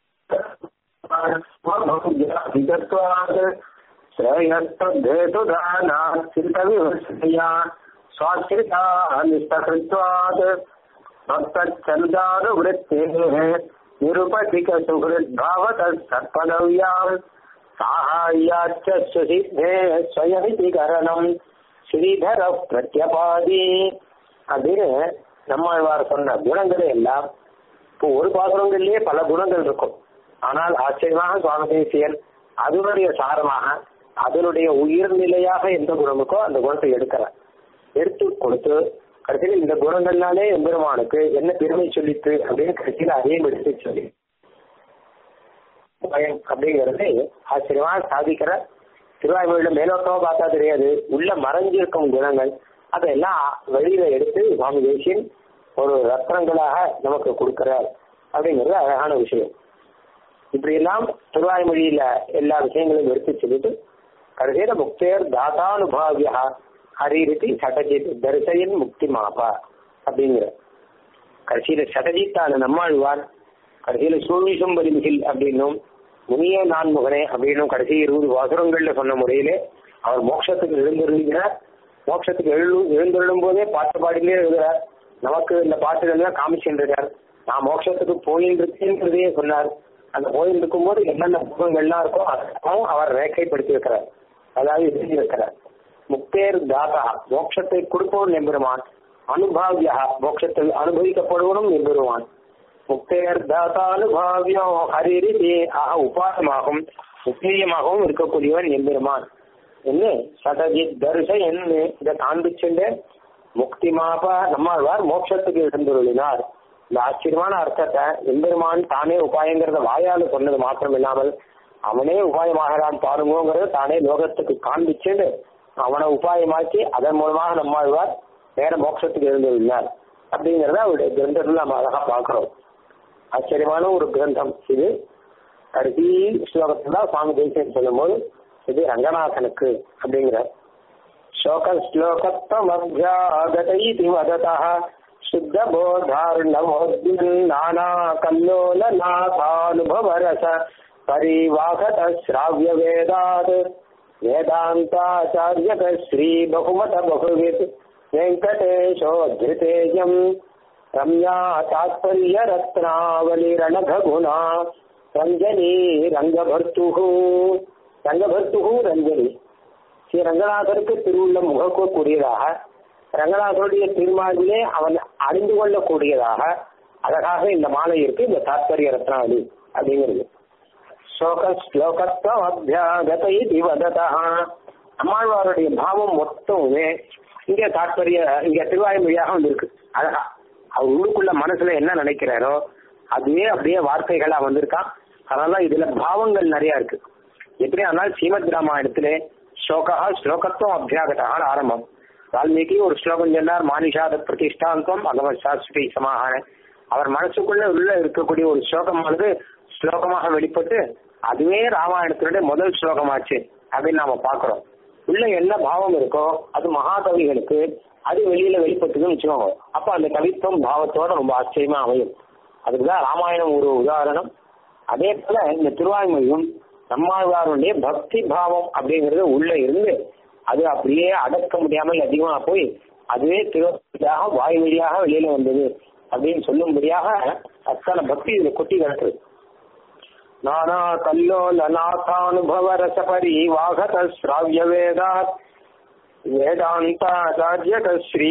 Speaker 1: श्रेयस्तद्धेतुदानात् चिन्तविवत्सया स्वाश्रिता निष्ठकृत्वात् भक्तच्छन्दानुवृत्तेः निरुपथिकसुहृद्भावतः सत्पदव्याम् साहाय्याच्च सुसिद्धे स्वयमिति करणम् ஸ்ரீதர பிரத்யபாதி அப்படின்னு நம்மாழ்வார் சொன்ன குணங்களே எல்லாம் இப்போ ஒரு பாசுரங்கள்லயே பல குணங்கள் இருக்கும் ஆனால் ஆச்சரியமாக சுவாமி தேசியன் அதனுடைய சாரமாக அதனுடைய உயிர்நிலையாக எந்த குணமுக்கோ அந்த குணத்தை எடுக்கிறார் எடுத்து கொடுத்து கடைசியில் இந்த குணங்கள்னாலே எம்பெருமானுக்கு என்ன பெருமை சொல்லித்து அப்படின்னு கடைசியில் அதையும் எடுத்து சொல்லி பயம் அப்படிங்கிறது ஆச்சரியமா சாதிக்கிற திருவாய்மொழியில மேலோட்டமா பார்த்தா தெரியாது உள்ள மறைஞ்சிருக்கும் குணங்கள் அதெல்லாம் வெளியில எடுத்து சுவாமி தேசியன் ஒரு ரத்னங்களாக நமக்கு கொடுக்கிறார் அப்படிங்கிறது அழகான விஷயம் இப்படி எல்லாம் திருவாய்மொழியில எல்லா விஷயங்களையும் எடுத்து சொல்லிட்டு கடைசியில முக்தேர் தாதானுபாவியா ஹரிரிதி சடஜித் தரிசையின் முக்தி மாபா அப்படிங்கிற கடைசியில சடஜித்தான நம்மாழ்வார் கடைசியில சூழ்விசும் மிகில் அப்படின்னும் முனிய நான்முகனே அப்படின்னும் கடைசி இருபது வாசுரங்கள்ல சொன்ன முறையிலே அவர் மோட்சத்துக்கு எழுந்திருக்கிறார் மோட்சத்துக்கு எழு எழுந்தருளும் போதே பாட்டு பாடிலே எழுதுறார் நமக்கு இந்த பாட்டுகள்லாம் காமிச்சுருக்கார் நான் மோட்சத்துக்கு போயின்னு இருக்கேன்றதையே சொன்னார் அந்த போயில் இருக்கும்போது என்னென்ன முகங்கள்லாம் இருக்கோ அதெல்லாம் அவர் ரேக்கைப்படுத்தி வைக்கிறார் அதாவது எழுதி வைக்கிறார் முக்தேர் தாதா மோட்சத்தை கொடுப்பவன் எம்பெருமான் அனுபாவியா மோட்சத்தில் அனுபவிக்கப்படுவனும் எம்பெருமான் முக்தேர் தாதா அனுபாவியம் ஹரிரிதி ஆக உபாயமாகவும் முக்கியமாகவும் இருக்கக்கூடியவன் எம்பெருமான் என்ன சதஜித் தரிச என்ன இதை காண்பிச்சுண்டு முக்தி மாபா நம்மாழ்வார் மோட்சத்துக்கு எழுந்துருளினார் இந்த ஆச்சரியமான அர்த்தத்தை எம்பெருமான் தானே உபாயங்கிறத வாயால சொன்னது மாத்திரம் இல்லாமல் அவனே உபாயமாகிறான் பாருங்கிறத தானே லோகத்துக்கு காண்பிச்சுண்டு அவனை உபாயமாக்கி அதன் மூலமாக நம்மாழ்வார் வேற மோட்சத்துக்கு எழுந்துள்ளார் அப்படிங்கறத அவருடைய கிரந்தத்துல நம்ம அழகா பார்க்கிறோம் ஆச்சரியமான ஒரு கிரந்தம் இது கடைசி ஸ்லோகத்துல தான் சுவாமி தேசியம் சொல்லும் போது இது ரங்கநாதனுக்கு அப்படிங்கிற ஸ்லோக ஸ்லோகத்தமபியாகதைதி வததா शुद्ध बोधार्णवोद्यन् नाना कल्लोल नाथानुभवरस परिवाहत श्राव्य वेदात् वेदान्ताचार्यक श्री बहुमत बहुवित् वेङ्कटेशोद्धृतेयम् रम्या तात्पर्य रत्नावलिरणघगुणा रञ्जनी रङ्गभर्तुः ரங்கபர்த்துகு ரஞ்சனி ஸ்ரீ ரங்கநாதருக்கு திருவுள்ள முகக்கு கூடியதாக ரங்கநாதனுடைய திருமாவிலே அவன் அறிந்து கொள்ளக்கூடியதாக அழகாக இந்த மாலை இருக்கு இந்த தாத்பரிய ரத்னாவளி அப்படிங்கிறது ஸ்லோக ஸ்லோகத்துவம் அபியாகதை திவததா அம்மாழ்வாருடைய பாவம் மொத்தமுமே இங்க தாத்பரிய இங்க திருவாய்மொழியாக வந்திருக்கு அழகா அவர் உள்ளுக்குள்ள மனசுல என்ன நினைக்கிறாரோ அதுவே அப்படியே வார்த்தைகளா வந்திருக்கான் அதனால இதுல பாவங்கள் நிறைய இருக்கு எப்படி ஆனால் ஸ்ரீமத் ராமாயணத்திலே ஸ்லோகா ஸ்லோகத்துவம் அபியாகத்தான் ஆரம்பம் வால்மீகி ஒரு ஸ்லோகம் சொன்னார் மானிஷாத பிரதிஷ்டாந்தம் அகம சாஸ்திரி சமாகான அவர் மனசுக்குள்ள உள்ள இருக்கக்கூடிய ஒரு ஸ்லோகமானது ஸ்லோகமாக வெளிப்பட்டு அதுவே ராமாயணத்தினுடைய முதல் ஸ்லோகமாச்சு அப்படின்னு நாம பாக்குறோம் உள்ள என்ன பாவம் இருக்கோ அது மகாகவிகளுக்கு அது வெளியில வெளிப்பட்டுதுன்னு வச்சுக்கோங்க அப்ப அந்த கவித்துவம் பாவத்தோட ரொம்ப ஆச்சரியமா அமையும் அதுக்குதான் ராமாயணம் ஒரு உதாரணம் அதே போல இந்த திருவாய்மொழியும் நம்மாழ்வாருடைய பக்தி பாவம் அப்படிங்கிறது உள்ள இருந்து அது அப்படியே அடக்க முடியாமல் அதிகமா போய் அதுவே திருவடியாக வாய் வழியாக வெளியில வந்தது அப்படின்னு சொல்லும்படியாக அத்தனை பக்தி இதுல கொட்டி கிடக்குது நானா கல்லோல நாதானுபவ ரசபரி வாகத ஸ்ராவிய வேதாத் வேதாந்தாச்சாரியக ஸ்ரீ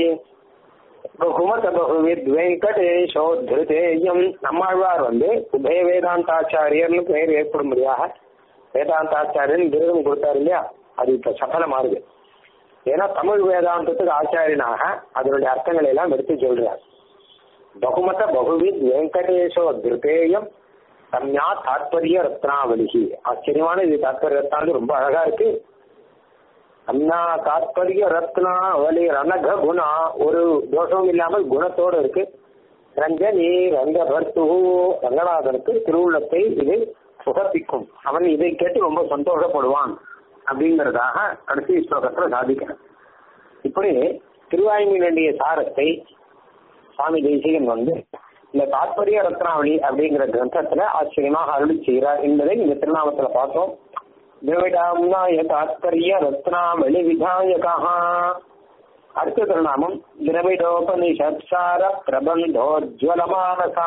Speaker 1: பகுமத பகுவித் வெங்கடேஷோத்ருதேயம் நம்மாழ்வார் வந்து உபய வேதாந்தாச்சாரியர்னு பெயர் ஏற்படும்படியாக வேதாந்தாச்சாரியன் விருதம் கொடுத்தாரு இல்லையா அது இப்ப சஃபலமா இருக்கு ஏன்னா தமிழ் வேதாந்தத்துக்கு ஆச்சாரியனாக அதனுடைய அர்த்தங்களை எல்லாம் எடுத்து சொல்றார் பகுமத பகுவித் வெங்கடேஷோ திருத்தேயம் ரம்யா தாத்பரிய ரத்னாவலிகி ஆச்சரியமான இது தாத்பரிய ரத்னாவலி ரொம்ப அழகா இருக்கு ரம்யா தாத்பரிய ரத்னாவலி ரணக குணா ஒரு தோஷமும் இல்லாமல் குணத்தோடு இருக்கு ரஞ்சனி ரங்கபர்த்து ரங்கநாதனுக்கு திருவுள்ளத்தை இது சுகப்பிக்கும் அவன் இதை கேட்டு ரொம்ப சந்தோஷப்படுவான் அப்படிங்கிறதாக கடைசி ஸ்லோகத்துல சாதிக்கிறான் இப்படி திருவாயுமினுடைய சாரத்தை சுவாமி தேசிகன் வந்து இந்த தாத்பரிய ரத்னாவளி அப்படிங்கிற கிரந்தத்துல ஆச்சரியமாக அருளி செய்கிறார் என்பதை இந்த திருநாமத்துல பார்த்தோம் திரவிடாம்னாய தாத்பரிய ரத்னாவளி விதாயகா அடுத்த திருநாமம் திரவிடோபனிஷத் சார பிரபந்தோஜ்வலமானசா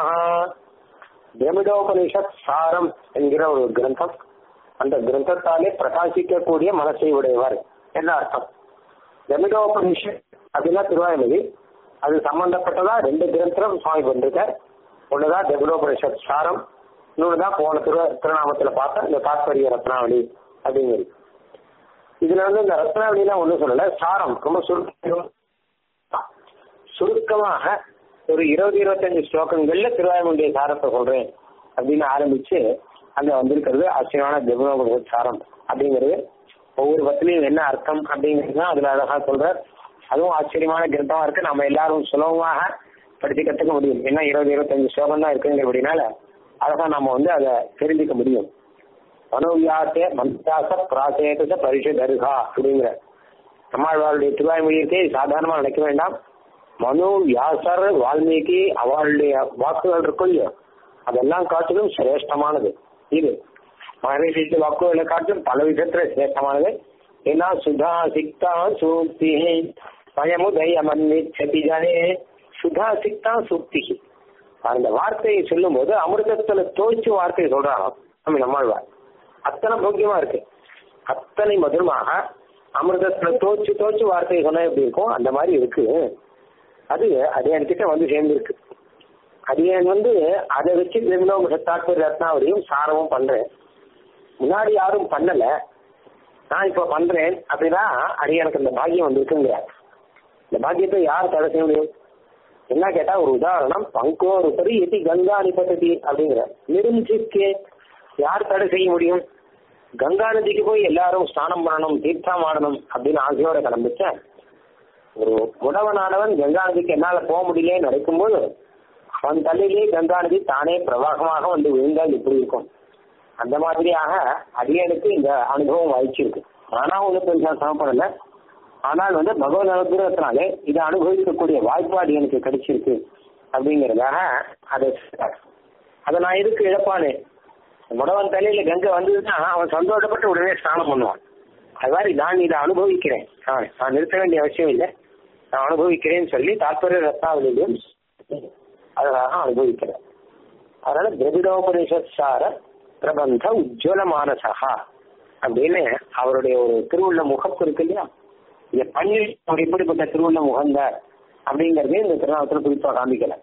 Speaker 1: திரவிடோபனிஷத் சாரம் என்கிற ஒரு கிரந்தம் அந்த கிரந்தத்தாலே பிரகாசிக்கக்கூடிய மனசை உடையவர் என்ன அர்த்தம் திரவிடோபனிஷத் அப்படின்னா திருவாயுமதி அது சம்பந்தப்பட்டதா ரெண்டு கிரந்தம் சுவாமி பண்ணிருக்கார் ஒண்ணுதான் திரவிடோபனிஷத் சாரம் இன்னொன்னுதான் போன திரு திருநாமத்துல பார்த்த இந்த தாத்பரிய ரத்னாவளி அப்படிங்கிறது இதுல வந்து இந்த ரத்னாவளிலாம் ஒண்ணும் சொல்லல சாரம் ரொம்ப சுருக்கம் சுருக்கமாக ஒரு இருபது இருபத்தஞ்சு ஸ்லோகங்கள்ல திருவாயுடைய சாரத்தை சொல்றேன் அப்படின்னு ஆரம்பிச்சு அங்க வந்திருக்கிறது ஆச்சரியமான திவ்யோப சாரம் அப்படிங்கிறது ஒவ்வொரு பத்திலையும் என்ன அர்த்தம் அப்படிங்கிறது தான் அதுல அழகா சொல்றார் அதுவும் ஆச்சரியமான கிரந்தமா இருக்கு நம்ம எல்லாரும் சுலபமாக படிச்சு கத்துக்க முடியும் ஏன்னா இருபது இருபத்தஞ்சு ஸ்லோகம் தான் இருக்குங்கிறபடினால அழகா நம்ம வந்து அதை தெரிஞ்சுக்க முடியும் மனோவியாசே மந்தாச பிராசேத பரிசுதருகா அப்படிங்கிற நம்மாழ்வாருடைய திருவாய்மொழி இருக்கே சாதாரணமா நினைக்க வேண்டாம் மனு வியாசர் வால்மீகி அவளுடைய வாக்குகள் இருக்கும் இல்லையோ அதெல்லாம் காட்டிலும் சிரேஷ்டமானது இது மகரிஷி வாக்குகளை காட்டிலும் பல விதத்துல சிரேஷ்டமானது ஏன்னா சுதா சிக்தா சூக்தி பயமுதய மன்னிச்சதி ஜனே சுதா சிக்தா சூக்தி அந்த வார்த்தையை சொல்லும் போது அமிர்தத்துல தோய்ச்சு வார்த்தையை சொல்றாங்க நம்ம நம்மாழ்வார் அத்தனை போக்கியமா இருக்கு அத்தனை மதுரமாக அமிர்தத்துல தோச்சு தோச்சு வார்த்தையை சொன்னா எப்படி இருக்கும் அந்த மாதிரி இருக்கு அது அடியான் கிட்ட வந்து சேர்ந்துருக்கு அடியான் வந்து அதை வச்சு நிர்மலோக தாற்பர் ரத்னாவதியும் சாரமும் பண்றேன் முன்னாடி யாரும் பண்ணல நான் இப்ப பண்றேன் அப்படின்னா அடியானுக்கு இந்த பாக்கியம் வந்திருக்குங்கிறார் இந்த பாக்கியத்தை யார் தடை செய்ய முடியும் என்ன கேட்டா ஒரு உதாரணம் பங்கோர் உபரி எதி கங்கா நிபத்ததி அப்படிங்கிற நெருஞ்சிக்கே யார் தடை செய்ய முடியும் கங்கா நதிக்கு போய் எல்லாரும் ஸ்நானம் பண்ணணும் தீர்த்தம் ஆடணும் அப்படின்னு ஆசையோட கிளம்பிச்சேன் ஒரு உடவனானவன் கங்கா நதிக்கு என்னால போக முடியலன்னு நினைக்கும்போது அவன் தலையிலே கங்கா நதி தானே பிரவாகமாக வந்து விழுந்தால் எப்படி இருக்கும் அந்த மாதிரியாக அடியனுக்கு இந்த அனுபவம் வாய்ச்சிருக்கு ஆனா ஒன்றும் பெருசாக சமப்படல ஆனால் வந்து பகவத் அனுகிரகத்தினாலே இதை அனுபவிக்கக்கூடிய வாய்ப்பு அடியனுக்கு கிடைச்சிருக்கு அப்படிங்கிறதாக அதை அதை நான் எதுக்கு இழப்பானே முடவன் தலையில கங்கை வந்ததுன்னா அவன் சந்தோஷப்பட்டு உடனே ஸ்நானம் பண்ணுவான் அது மாதிரி நான் இதை அனுபவிக்கிறேன் நான் நிறுத்த வேண்டிய அவசியம் இல்லை நான் அனுபவிக்கிறேன்னு சொல்லி தாற்பரிய ரத்னாவளியிலும் அதனாக அனுபவிக்கிறேன் அதனால திரவிடோபனிஷார பிரபந்த உஜ்வல மானசகா அப்படின்னு அவருடைய ஒரு திருவுள்ள முகப்பு இருக்கு இல்லையா இந்த பன்னீர் அவர் எப்படிப்பட்ட திருவுள்ள முகந்த அப்படிங்கறதே இந்த திருநாளத்தில் குறிப்பா காமிக்கல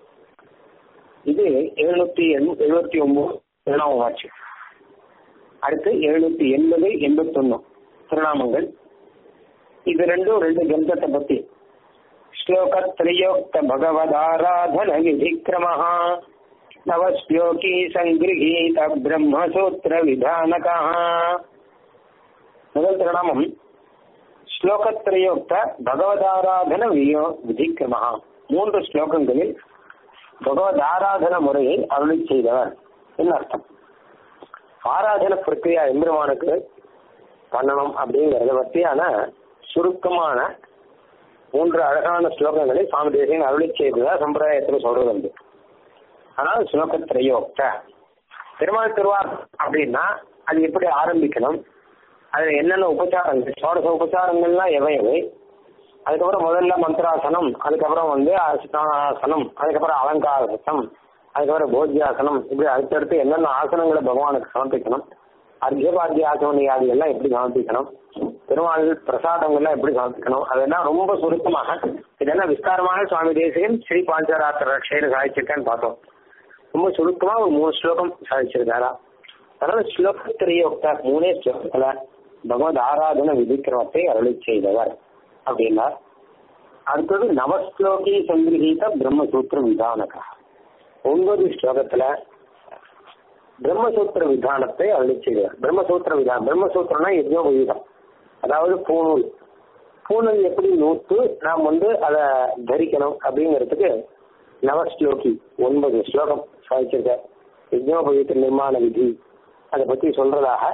Speaker 1: இது எழுநூத்தி எழுபத்தி ஒன்பது திருநாமம் ஆச்சு அடுத்து எழுநூத்தி எண்பது எண்பத்தி ஒன்னு திருநாமங்கள் இது ரெண்டும் ரெண்டு கிரந்தத்தை பத்தி ஸ்லோகத்ரயோக்த பகவதாராதன விதிக்கிரம நவஸ்லோகி சங்கிரகீத பிரம்மசூத்திர விதானக முதல் திருநாமம் ஸ்லோகத்ரயோக்த பகவதாராதன வியோ விதிக்கிரம மூன்று ஸ்லோகங்களில் பகவத் ஆராதன முறையை அருளி செய்தவர் என்ன அர்த்தம் ஆராதன பிரக்கிரியா எம்பெருமானுக்கு பண்ணணும் அப்படிங்கறத பற்றியான சுருக்கமான மூன்று அழகான ஸ்லோகங்களை சுவாமி தேசியன் அருளி செய்ததா சம்பிரதாயத்தில் சொல்றது உண்டு ஆனால் ஸ்லோகத்திரையோக்த பெருமாள் திருவார் அப்படின்னா அது எப்படி ஆரம்பிக்கணும் அதுல என்னென்ன உபச்சாரங்கள் சோடச உபச்சாரங்கள்லாம் எவை எவை அதுக்கப்புறம் முதல்ல மந்திராசனம் அதுக்கப்புறம் வந்து ஆசனம் அதுக்கப்புறம் அலங்கார சத்தம் அதுக்கப்புறம் போஜ்யாசனம் இப்படி அடுத்தடுத்து என்னென்ன ஆசனங்களை பகவானுக்கு சமர்ப்பிக்கணும் அர்த்தியபாத்திய ஆசமனியாதி எல்லாம் எப்படி சமர்ப்பிக்கணும் பெருமாள் பிரசாதங்கள்லாம் எப்படி சமர்ப்பிக்கணும் அதெல்லாம் ரொம்ப சுருக்கமாக இதெல்லாம் விஸ்தாரமாக சுவாமி தேசிகன் ஸ்ரீ பாஞ்சராத்திர ரக்ஷையில சாதிச்சிருக்கான்னு பார்த்தோம் ரொம்ப சுருக்கமா ஒரு மூணு ஸ்லோகம் சாதிச்சிருக்காரா அதனால ஸ்லோகத்திரையோக்த மூணே ஸ்லோகத்துல பகவத் ஆராதன விதிக்கிரமத்தை அருளி செய்தவர் அப்படின்னா அடுத்தது நவஸ்லோகி சங்கிரகீத பிரம்மசூத்திர விதானகா ஒன்பது ஸ்லோகத்துல பிரம்மசூத்திர விதானத்தை அருளி செய்தார் பிரம்மசூத்திர விதானம் பிரம்மசூத்திரம்னா யஜ்னோபவீதம் அதாவது பூணூல் பூணல் எப்படி நூத்து நாம் வந்து அதை தரிக்கணும் அப்படிங்கிறதுக்கு நவஸ்லோகி ஒன்பது ஸ்லோகம் சாதிச்சிருக்க யஜ்னோபவீத நிர்மாண விதி அதை பத்தி சொல்றதாக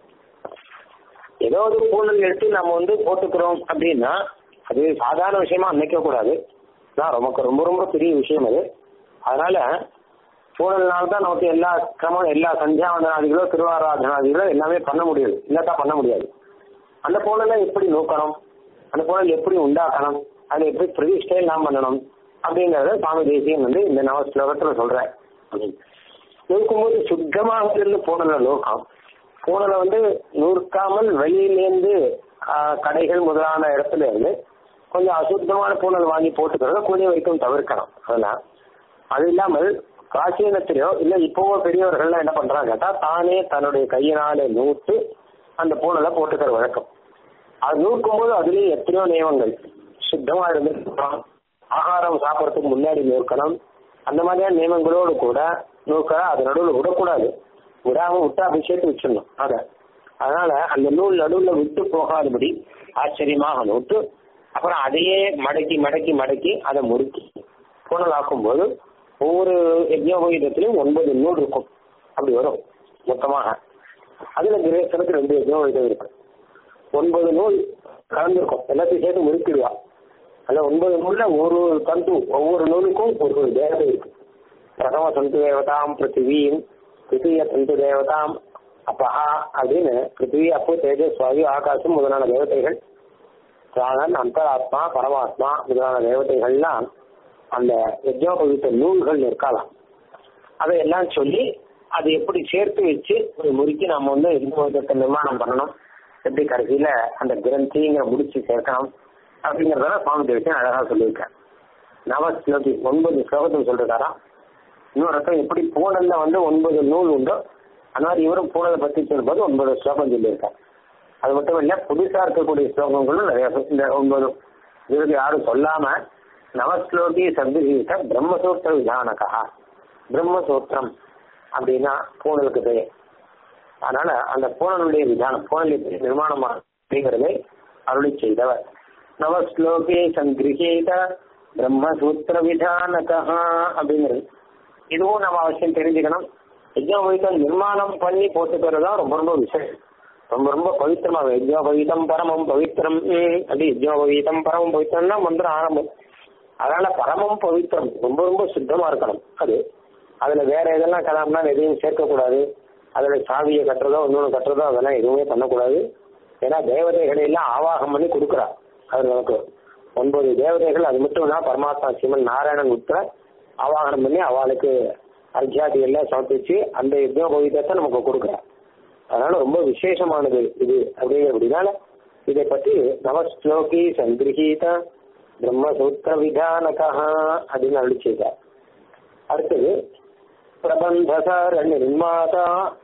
Speaker 1: ஏதோ ஒரு பூணல் எடுத்து நம்ம வந்து போட்டுக்கிறோம் அப்படின்னா அது சாதாரண விஷயமா நினைக்க கூடாது நான் நமக்கு ரொம்ப ரொம்ப பெரிய விஷயம் அது அதனால பூணல்னால தான் நமக்கு எல்லா கிரமம் எல்லா சந்தியாவந்தனாதிகளோ திருவாராதனாதிகளோ எல்லாமே பண்ண முடியாது இல்லாட்டா பண்ண முடியாது அந்த பூணலை எப்படி நோக்கணும் அந்த பூணல் எப்படி உண்டாக்கணும் அதை எப்படி பிரதிஷ்டையில் நாம் பண்ணணும் அப்படிங்கறத சுவாமி தேசியம் வந்து இந்த நவ ஸ்லோகத்துல சொல்றேன் நோக்கும்போது சுத்தமாக இருந்து பூணலை நோக்கம் பூணலை வந்து நூற்காமல் வெளியிலேருந்து கடைகள் முதலான இடத்துல இருந்து கொஞ்சம் அசுத்தமான பூணல் வாங்கி போட்டுக்கிறத கூடிய வரைக்கும் தவிர்க்கணும் அதெல்லாம் அது இல்லாமல் பிராச்சீனத்திலேயோ இல்ல இப்போவோ பெரியவர்கள்லாம் என்ன பண்றாங்க கேட்டா தானே தன்னுடைய கையினாலே நூற்று அந்த பூணலை போட்டுக்கிற வழக்கம் அது நூற்கும் போது அதுலயும் எத்தனையோ நியமங்கள் சுத்தமா இருந்துருக்கலாம் ஆகாரம் சாப்பிட்றதுக்கு முன்னாடி நூற்கணும் அந்த மாதிரியான நியமங்களோடு கூட நூக்க அது நடுவில் விடக்கூடாது விடாம விட்டு அப்படி சேர்த்து வச்சிடணும் அதை அதனால அந்த நூல் நடுவில் விட்டு போகாதபடி ஆச்சரியமாக நூட்டு அப்புறம் அதையே மடக்கி மடக்கி மடக்கி அதை முறுக்கி பூனலாக்கும் போது ஒவ்வொரு யஜ்னோபயுதத்திலும் ஒன்பது நூல் இருக்கும் அப்படி வரும் மொத்தமாக அதுல கிரேசனுக்கு ரெண்டு யஜ்னோபயுதம் இருக்கு ஒன்பது நூல் கலந்துருக்கும் எல்லாத்தையும் சேர்த்து முறுக்கிடுவா அதுல ஒன்பது நூல்ல ஒரு தந்து ஒவ்வொரு நூலுக்கும் ஒரு ஒரு தேவதை இருக்கு பிரதம தந்து தேவதாம் பிருத்திவியும் தித்திய தந்து தேவதாம் அப்பஹா அப்படின்னு பிருத்திவி அப்போ தேஜஸ் வாயு ஆகாசம் முதலான தேவதைகள் பிராணன் அந்தராத்மா பரமாத்மா முதலான தேவதைகள்லாம் அந்த யஜ்னோபவித்த நூல்கள் இருக்கலாம் அதையெல்லாம் சொல்லி அதை எப்படி சேர்த்து வச்சு ஒரு முறுக்கி நம்ம வந்து யஜ்னோபவிதத்தை நிர்மாணம் பண்ணணும் எப்படி கடைசியில அந்த கிரந்திங்கிற முடிச்சு சேர்க்கணும் அப்படிங்கறத சுவாமி தேவசன் அழகா சொல்லியிருக்கேன் நவ ஸ்லோகி ஒன்பது ஸ்லோகத்தில் சொல்றாராம் இன்னொரு அர்த்தம் எப்படி பூனல்ல வந்து ஒன்பது நூல் உண்டோ அந்த மாதிரி இவரும் பூனலை பத்தி சொல்லும்போது ஒன்பது ஸ்லோகம் சொல்லியிருக்கார் அது மட்டும் இல்ல புதுசா இருக்கக்கூடிய ஸ்லோகங்களும் நிறைய இந்த ஒன்பது இதுக்கு யாரும் சொல்லாம நவஸ்லோகி சந்திகீத பிரம்மசூத்திர விதானகா பிரம்மசூத்திரம் அப்படின்னா பூனலுக்கு பெயர் அதனால அந்த பூனலுடைய விதானம் பூனல் எப்படி நிர்மாணம் அப்படிங்கிறதை அருளி செய்தவர் நவஸ்லோகே சங்கிரகீத பிரம்மசூத்திர விதானகா அப்படிங்கிறது இதுவும் நம்ம அவசியம் தெரிஞ்சுக்கணும் யஜ்னோபவீதம் நிர்மாணம் பண்ணி போட்டுக்கிறது தான் ரொம்ப ரொம்ப விசேஷம் ரொம்ப ரொம்ப பவித்திரமாக யஜ்னோபவீதம் பரமம் பவித்திரம் அப்படி யஜ்னோபவீதம் பரமம் பவித்திரம்னா மந்திரம் ஆரம்பம் அதனால பரமம் பவித்திரம் ரொம்ப ரொம்ப சுத்தமா இருக்கணும் அது அதுல வேற எதெல்லாம் கலாம்னா எதையும் சேர்க்கக்கூடாது அதுல சாவியை கட்டுறதோ இன்னொன்று கட்டுறதோ அதெல்லாம் எதுவுமே பண்ணக்கூடாது ஏன்னா தேவதைகளை எல்லாம் ஆவாகம் பண்ணி கொடுக்குறா அது நமக்கு ஒன்பது தேவதைகள் அது மட்டும் இல்ல பரமாத்மா சிவன் நாராயணன் உட்பட ஆவாகனம் பண்ணி அவளுக்கு அர்ஜாதி எல்லாம் சமர்ப்பிச்சு அந்த யஜ்னோபவீதத்தை நமக்கு கொடுக்குறா அதனால ரொம்ப விசேஷமானது இது அப்படிங்கிறபடினால இதை பற்றி நவஸ்லோகி சங்கிரகீத பிரம்மசூத்திர விதானகா அப்படின்னு அருளி செய்தார் அடுத்தது பிரபந்தசார நிர்மாதா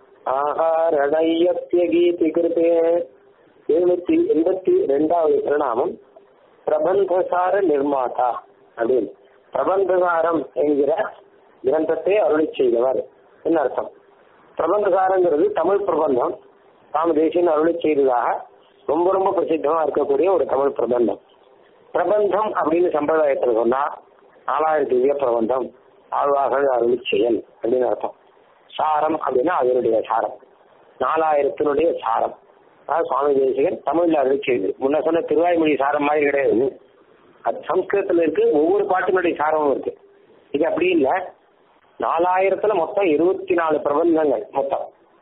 Speaker 1: ஆகாரணையத்திய கீதி கிருத்தே எழுநூத்தி எண்பத்தி ரெண்டாவது பிரணாமம் பிரபந்தசார நிர்மாதா அப்படின்னு பிரபந்தசாரம் என்கிற கிரந்தத்தை அருளி செய்தவர் என்ன அர்த்தம் பிரபந்தசாரங்கிறது தமிழ் பிரபந்தம் ராமதேசியன் அருளி செய்ததாக ரொம்ப ரொம்ப பிரசித்தமா இருக்கக்கூடிய ஒரு தமிழ் பிரபந்தம் பிரபந்தம் அப்படின்னு சம்பிரதாயத்தில் சொன்னா நாலாயிரத்தி திவ்ய பிரபந்தம் ஆழ்வார்கள் அருளி செயல் அப்படின்னு அர்த்தம் சாரம் அப்படின்னா அதனுடைய சாரம் நாலாயிரத்தினுடைய சாரம் அதாவது சுவாமி தேசிகன் தமிழ்ல அருளி செய்து முன்ன சொன்ன திருவாய்மொழி சாரம் மாதிரி கிடையாது அது சம்ஸ்கிருதத்துல இருக்கு ஒவ்வொரு பாட்டினுடைய சாரமும் இருக்கு இது அப்படி இல்லை நாலாயிரத்துல மொத்தம் இருபத்தி நாலு பிரபந்தங்கள் மொத்தம்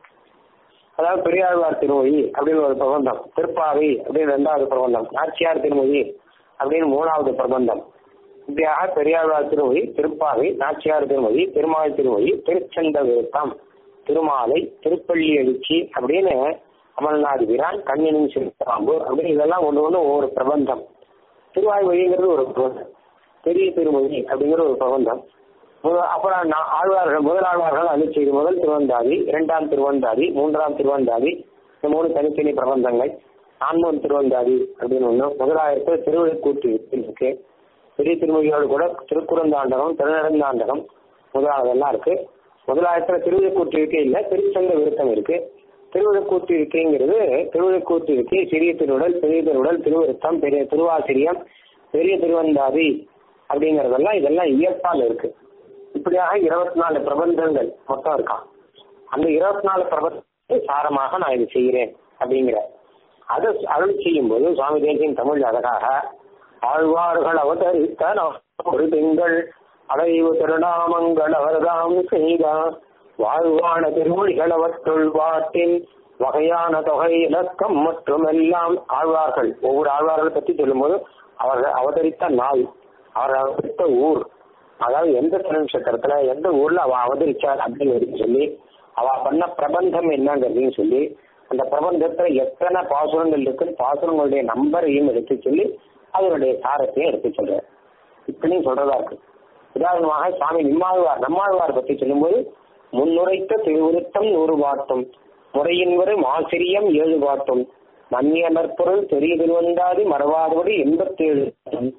Speaker 1: அதாவது பெரியாழ்வார் திருமொழி அப்படின்னு ஒரு பிரபந்தம் திருப்பாவை அப்படின்னு ரெண்டாவது பிரபந்தம் நாச்சியார் திருமொழி அப்படின்னு மூணாவது பிரபந்தம் இப்படியாக பெரியாழ்வார் திருமொழி திருப்பாவை நாச்சியார் திருமொழி திருமால் திருமொழி திருச்சந்த விருத்தம் திருமாலை திருப்பள்ளி எழுச்சி அப்படின்னு அமல்நாடு வீரான் கண்ணினும் சிறுபாம்பு அப்படின்னு இதெல்லாம் ஒன்று ஒன்று ஒவ்வொரு பிரபந்தம் திருவாய்மொழிங்கிறது ஒரு பிரபந்தம் பெரிய திருமொழி அப்படிங்கிற ஒரு பிரபந்தம் அப்புறம் ஆழ்வார்கள் முதல் ஆழ்வார்கள் அனுச்செய்தி முதல் திருவந்தாதி இரண்டாம் திருவந்தாதி மூன்றாம் திருவந்தாதி இந்த மூணு தனித்தனி பிரபந்தங்கள் நான்காம் திருவந்தாதி அப்படின்னு ஒண்ணு முதலாயிரத்து திருவிழைக்கூட்டு இருக்கு பெரிய திருமொழியோடு கூட திருக்குறந்தாண்டகம் திருநடந்தாண்டகம் முதலாவதெல்லாம் இருக்கு முதலாயிரத்துல திருவிழைக்கூட்டு இருக்கே இல்ல திருச்சந்த விருத்தம் இருக்கு திருவிழைக்கூட்டு இருக்கைங்கிறது திருவிழைக்கூட்டு இருக்கை சிறிய திருவுடல் பெரிய திருவுடல் திருவிருத்தம் பெரிய திருவாசிரியம் பெரிய திருவந்தாதி அப்படிங்கறதெல்லாம் இதெல்லாம் இயற்பால் இருக்கு இப்படியாக இருபத்தி நாலு பிரபந்தங்கள் மொத்தம் இருக்கான் அந்த இருபத்தி நாலு பிரபந்தத்தை சாரமாக நான் இது செய்கிறேன் அப்படிங்கிற அதை அருள் செய்யும் போது சுவாமி தேசியின் தமிழ் அழகாக ஆழ்வார்கள் அவதரித்த ஒரு திங்கள் அடைவு திருநாமங்கள் அவர்தாம் செய்தார் வாழ்வான திருமொழிகள் அவற்றுள் வாட்டின் வகையான தொகை இலக்கம் மற்றும் எல்லாம் ஆழ்வார்கள் ஒவ்வொரு ஆழ்வார்களை பற்றி சொல்லும்போது அவர்கள் அவதரித்த நாள் அவர் அவதரித்த ஊர் அதாவது எந்த நட்சத்திரத்துல எந்த ஊர்ல அவ அவதரிச்சார் அப்படின்னு சொல்லி அவ பண்ண பிரபந்தம் என்னங்கிறதையும் சொல்லி அந்த பிரபந்தத்துல எத்தனை பாசுரங்கள் இருக்கு பாசுரங்களுடைய நம்பரையும் எடுத்து சொல்லி அதனுடைய சாரத்தையும் எடுத்து சொல்ற இப்படியும் சொல்றதா இருக்கு உதாரணமாக சுவாமி நம்மாழ்வார் நம்மாழ்வார் பற்றி சொல்லும்போது முன்னுரைத்த திருவுருத்தம் நூறு பாட்டும் முறையின் வரை மாசிரியம் ஏழு பாட்டும் மன்னிய நற்பொருள் பெரிய திருவந்தாதி மறவாதபடி எண்பத்தி ஏழு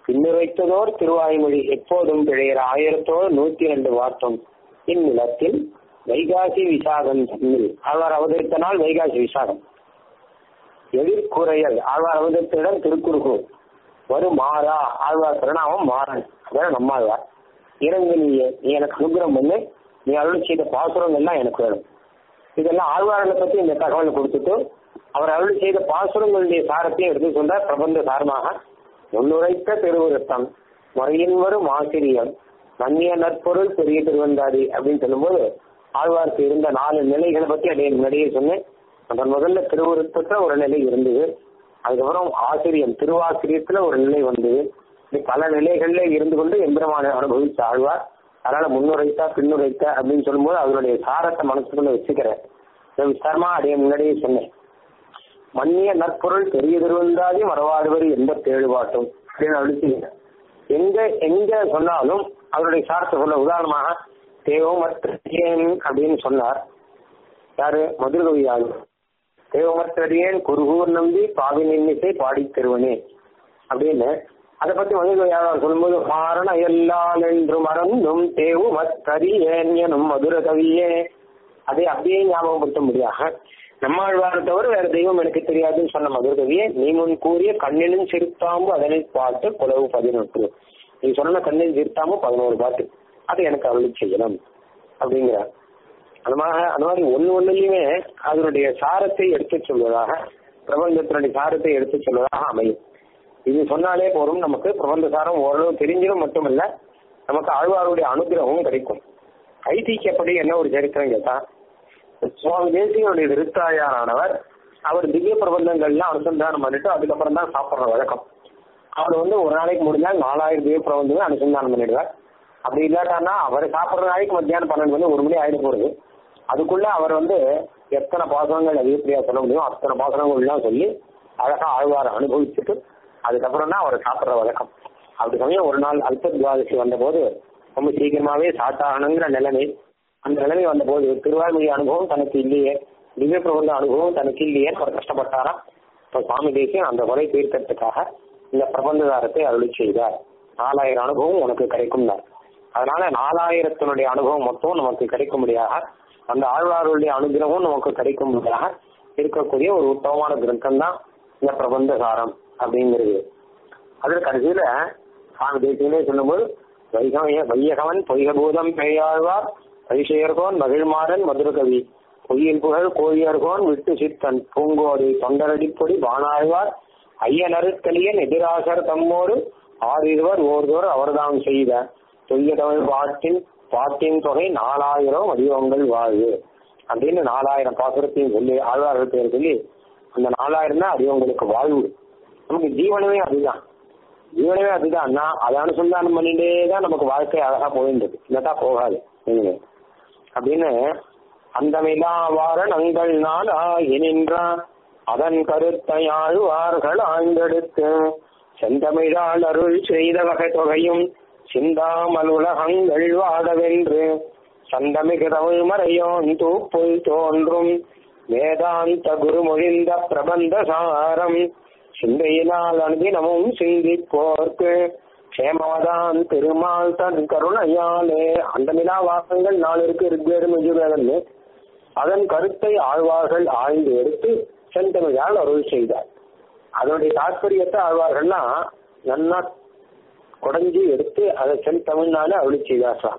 Speaker 1: பின்னுரைத்ததோர் திருவாய்மொழி எப்போதும் பிழையர் ஆயிரத்தோர் நூத்தி ரெண்டு வார்த்தம் இந்நிலத்தில் வைகாசி விசாகம் தன்னில் ஆழ்வார் அவதரித்த நாள் வைகாசி விசாகம் எதிர்குறையல் ஆழ்வார் அவதரித்த இடம் திருக்குறுகூர் வரும் மாறா ஆழ்வார் பிரணாமம் மாறன் அதான் நம்மாழ்வார் இறங்கு நீயே நீ எனக்கு அனுகிரகம் பண்ணு நீ அருள் செய்த பாசுரங்கள்லாம் எனக்கு வேணும் இதெல்லாம் ஆழ்வார்களை பத்தி இந்த தகவலை கொடுத்துட்டு அவர் அருள் செய்த பாசுரங்களுடைய சாரத்தையும் எடுத்து சொல்றார் பிரபந்த சாரமாக முன்னுரைத்த திருவுருத்தம் முறையின் வரும் ஆசிரியம் நன்னிய நற்பொருள் பெரிய திருவந்தாதி அப்படின்னு சொல்லும்போது ஆழ்வார்க்கு இருந்த நாலு நிலைகளை பத்தி அப்படியே முன்னாடியே சொன்னேன் அதன் முதல்ல திருவுருத்தத்துல ஒரு நிலை இருந்தது அதுக்கப்புறம் ஆசிரியம் திருவாசிரியத்துல ஒரு நிலை வந்தது இப்படி பல நிலைகள்ல இருந்து கொண்டு எந்திரமான அனுபவிச்ச ஆழ்வார் அதனால முன்னுரைத்தா பின்னுரைத்தா அப்படின்னு சொல்லும்போது அதனுடைய சாரத்தை மனசுக்குள்ள வச்சுக்கிறேன் இதை விசாரமா அப்படியே முன்னாடியே சொன்னேன் மன்னிய நற்பொருள் பெரிய திருவந்தாதி மறவாடுவர் எண்பத்தி ஏழு பாட்டும் அப்படின்னு அழிச்சிங்க எங்க எங்க சொன்னாலும் அவருடைய சாரத்தை சொல்ல உதாரணமாக தேவமற்றேன் அப்படின்னு சொன்னார் யாரு மதுரகவி யாரு தேவமற்றடியேன் குருகூர் நம்பி பாவி நின்னிசை பாடி தருவனே அப்படின்னு அதை பத்தி மதுரகவி யார் சொல்லும்போது மாரண எல்லால் என்று மறந்தும் தேவு மற்றறியேன் எனும் மதுர கவியே அதை அப்படியே ஞாபகப்படுத்த முடியாக நம்மாழ்வாரை தவிர வேற தெய்வம் எனக்கு தெரியாதுன்னு சொன்ன மதுரகவியே நீ முன் கூறிய கண்ணினும் சிறுத்தாம்பு அதனை பாட்டு குலவு பதினெட்டு நீ சொன்ன கண்ணின் சிறுத்தாம்பு பதினோரு பாட்டு அதை எனக்கு அருளி செய்யணும் அப்படிங்கிறார் அந்த மாதிரி அந்த மாதிரி ஒன்னு ஒன்னுலயுமே அதனுடைய சாரத்தை எடுத்து சொல்வதாக பிரபஞ்சத்தினுடைய சாரத்தை எடுத்து சொல்வதாக அமையும் இது சொன்னாலே போதும் நமக்கு பிரபந்த சாரம் ஓரளவு தெரிஞ்சிடும் மட்டுமல்ல நமக்கு ஆழ்வாருடைய அனுகிரகமும் கிடைக்கும் ஐதிக்கப்படி என்ன ஒரு சரித்திரம் கேட்டா சுவாமி தேசியனுடைய திருத்தாயாரானவர் அவர் திவ்ய பிரபந்தங்கள்லாம் அனுசந்தானம் பண்ணிட்டு அதுக்கப்புறம் தான் சாப்பிடுற வழக்கம் அவர் வந்து ஒரு நாளைக்கு முடிஞ்சால் நாலாயிரம் திவ்ய பிரபந்தங்கள் அனுசந்தானம் பண்ணிடுவார் அப்படி இல்லாட்டானா அவர் சாப்பிடுற நாளைக்கு மத்தியானம் பன்னெண்டு மணி ஒரு மணி ஆயிட்டு போறது அதுக்குள்ள அவர் வந்து எத்தனை பாசனங்கள் அதிகப்படியா சொல்ல முடியும் அத்தனை பாசனங்கள்லாம் சொல்லி அழகா ஆழ்வார் அனுபவிச்சுட்டு அதுக்கப்புறம் தான் அவர் சாப்பிடுற வழக்கம் அப்படி சமயம் ஒரு நாள் அல்ப துவாதசி வந்தபோது ரொம்ப சீக்கிரமாவே சாத்தாகணுங்கிற நிலைமை அந்த நிலைமை வந்தபோது திருவாய்மொழி அனுபவம் தனக்கு இல்லையே திவ்ய பிரபந்த அனுபவம் தனக்கு இல்லையே அவர் கஷ்டப்பட்டாராம் இப்போ சுவாமி தேசியம் அந்த குறை தீர்க்கறதுக்காக இந்த பிரபந்ததாரத்தை அருளி செய்தார் நாலாயிரம் அனுபவம் உனக்கு கிடைக்கும்னார் அதனால நாலாயிரத்தினுடைய அனுபவம் மொத்தம் நமக்கு கிடைக்கும்படியாக அந்த ஆழ்வாருடைய அனுகிரகம் நமக்கு கிடைக்கும்படியாக இருக்கக்கூடிய ஒரு உத்தமமான கிரந்தம் தான் இந்த பிரபந்த சாரம் அப்படிங்கிறது அதுல கடைசியில சுவாமி தேசியமே சொல்லும்போது வைகமய வையகவன் பொய்கபூதம் பெய்யாழ்வார் வைசெயர்கோன் மகிழ்மாறன் மதுரகவி பொய்யில் புகழ் கோழியர்கோன் விட்டு சித்தன் பூங்கோடி தொண்டரடிப்பொடி பானாழ்வார் ஐயனருக்கலியன் எதிராசர் தம்மோடு ஆறிருவர் ஓர்தோர் அவர்தாம் செய்த தொய்ய தமிழ் பாட்டின் பாட்டின் தொகை நாலாயிரம் வடிவங்கள் வாழ்வு அப்படின்னு நாலாயிரம் பாசுரத்தையும் சொல்லி ஆழ்வார்கள் பேர் சொல்லி அந்த நாலாயிரம் தான் வடிவங்களுக்கு வாழ்வு நமக்கு ஜீவனமே அதுதான் ஜீவனமே அதுதான் அதை அனுசந்தானம் பண்ணிட்டே தான் நமக்கு வாழ்க்கை அழகா போயின்றது இல்லட்டா போகாது அப்படின்னு அந்த மிலாவார நங்கள் நாளாகி நின்றான் அதன் கருத்தையாழ்வார்கள் ஆய்ந்தெடுத்து செந்தமிழால் அருள் செய்த வகை தொகையும் சிந்தாமல் உலகங்கள் வாடவென்று சந்தமிகு தமிழ் மறையோன் தூப்புள் தோன்றும் வேதாந்த குருமொழிந்த பிரபந்த சாரம் சிந்தையினால் அனுதினமும் சிந்திப்போர்க்கு க்ஷேமவதான் திருமால் தன் கருணையாலே அந்த நிலா வாசங்கள் நாலு இருக்கு ரிக்வேதம் யஜுர்வேதம்னு அதன் கருத்தை ஆழ்வார்கள் ஆய்ந்து எடுத்து செந்தமிழால் அருள் செய்தார் அதனுடைய தாற்பயத்தை ஆழ்வார்கள்லாம் நன்னா குடஞ்சி எடுத்து அதை சென் தமிழ்னால அருளி செய்தார்களாம்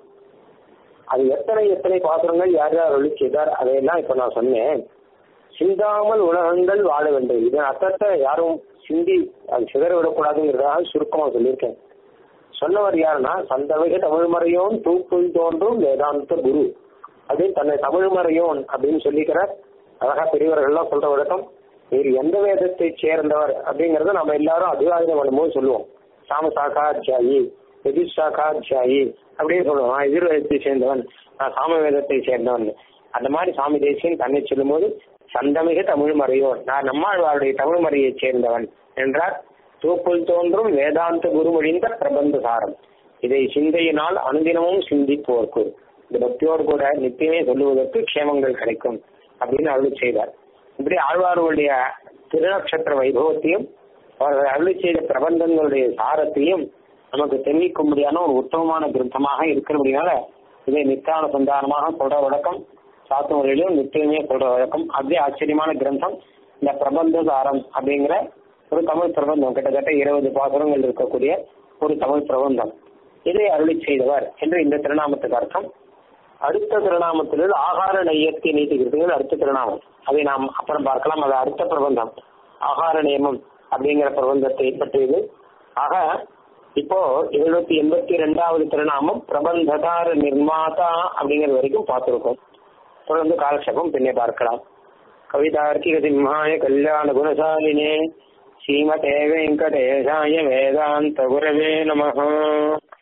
Speaker 1: அது எத்தனை எத்தனை பாத்திரங்கள் யார் யார் அருளி செய்தார் அதையெல்லாம் இப்ப நான் சொன்னேன் சிந்தாமல் உலகங்கள் வாழ வேண்டும் இதன் அர்த்தத்தை யாரும் சிந்தி அது சிதற விடக்கூடாதுங்கிறதாக சுருக்கமா சொல்லியிருக்கேன் சொன்னவர் யாருன்னா சந்தமிக தமிழ்மறையோன் தூக்குள் தோன்றும் வேதாந்த குரு அது தன்னை தமிழ்மறையோன் அப்படின்னு சொல்லிக்கிறார் அழகா பெரியவர்கள்லாம் சொல்ற வழக்கம் வேறு எந்த வேதத்தை சேர்ந்தவர் அப்படிங்கறத நம்ம எல்லாரும் அதிகாரம் பண்ணும்போது சொல்லுவோம் சாமசாக்காத்தியாயி எதிர்சாக்காத்தியாயி அப்படின்னு சொல்லுவோம் நான் எதிர்வேதத்தை சேர்ந்தவன் நான் சாம வேதத்தை சேர்ந்தவன் அந்த மாதிரி சாமி தேசியன் தன்னை சொல்லும்போது சந்தமிக தமிழ் மறையோன் நான் நம்மாழ்வாருடைய தமிழ் மறையை சேர்ந்தவன் என்றார் தூக்குள் தோன்றும் வேதாந்த குருமொழிந்த பிரபந்த சாரம் இதை சிந்தையினால் அனுதினமும் சிந்திப்போர்க்கு இந்த பக்தியோடு கூட நித்தியமே சொல்லுவதற்கு க்ஷேமங்கள் கிடைக்கும் அப்படின்னு அருள் செய்தார் இப்படி ஆழ்வார்களுடைய திருநக்ஷத்திர வைபவத்தையும் அவர்கள் அருளி செய்த பிரபந்தங்களுடைய சாரத்தையும் நமக்கு தெரிவிக்கும்படியான ஒரு உத்தமமான கிரந்தமாக இருக்கிறபடினால இதை நித்தான சந்தானமாக சொல்ற வழக்கம் சாத்துமுறையிலும் நித்தியமே சொல்ற வழக்கம் அப்படியே ஆச்சரியமான கிரந்தம் இந்த பிரபந்த சாரம் அப்படிங்கிற ஒரு தமிழ் பிரபந்தம் கிட்டத்தட்ட இருபது பாசுரங்கள் இருக்கக்கூடிய ஒரு தமிழ் பிரபந்தம் இதை அருளி செய்தவர் என்று இந்த திருநாமத்துக்கு அர்த்தம் அடுத்த திருநாமத்தில் ஆகார நையத்தை நீட்டுகிறது அடுத்த திருநாமம் அதை நாம் அப்புறம் பார்க்கலாம் அது அடுத்த பிரபந்தம் ஆகார நியமம் அப்படிங்கிற பிரபந்தத்தை பற்றியது ஆக இப்போ எழுநூத்தி எண்பத்தி ரெண்டாவது திருநாமம் பிரபந்ததார நிர்மாதா அப்படிங்கிறது வரைக்கும் பார்த்திருக்கோம் தொடர்ந்து காலக்ஷேபம் பின்னே பார்க்கலாம் கவிதார்க்கிக சிம்ஹாய கல்யாண குணசாலினே ஸ்ரீமதே வெங்கடேஷாய வேதாந்த குரவே நமஹ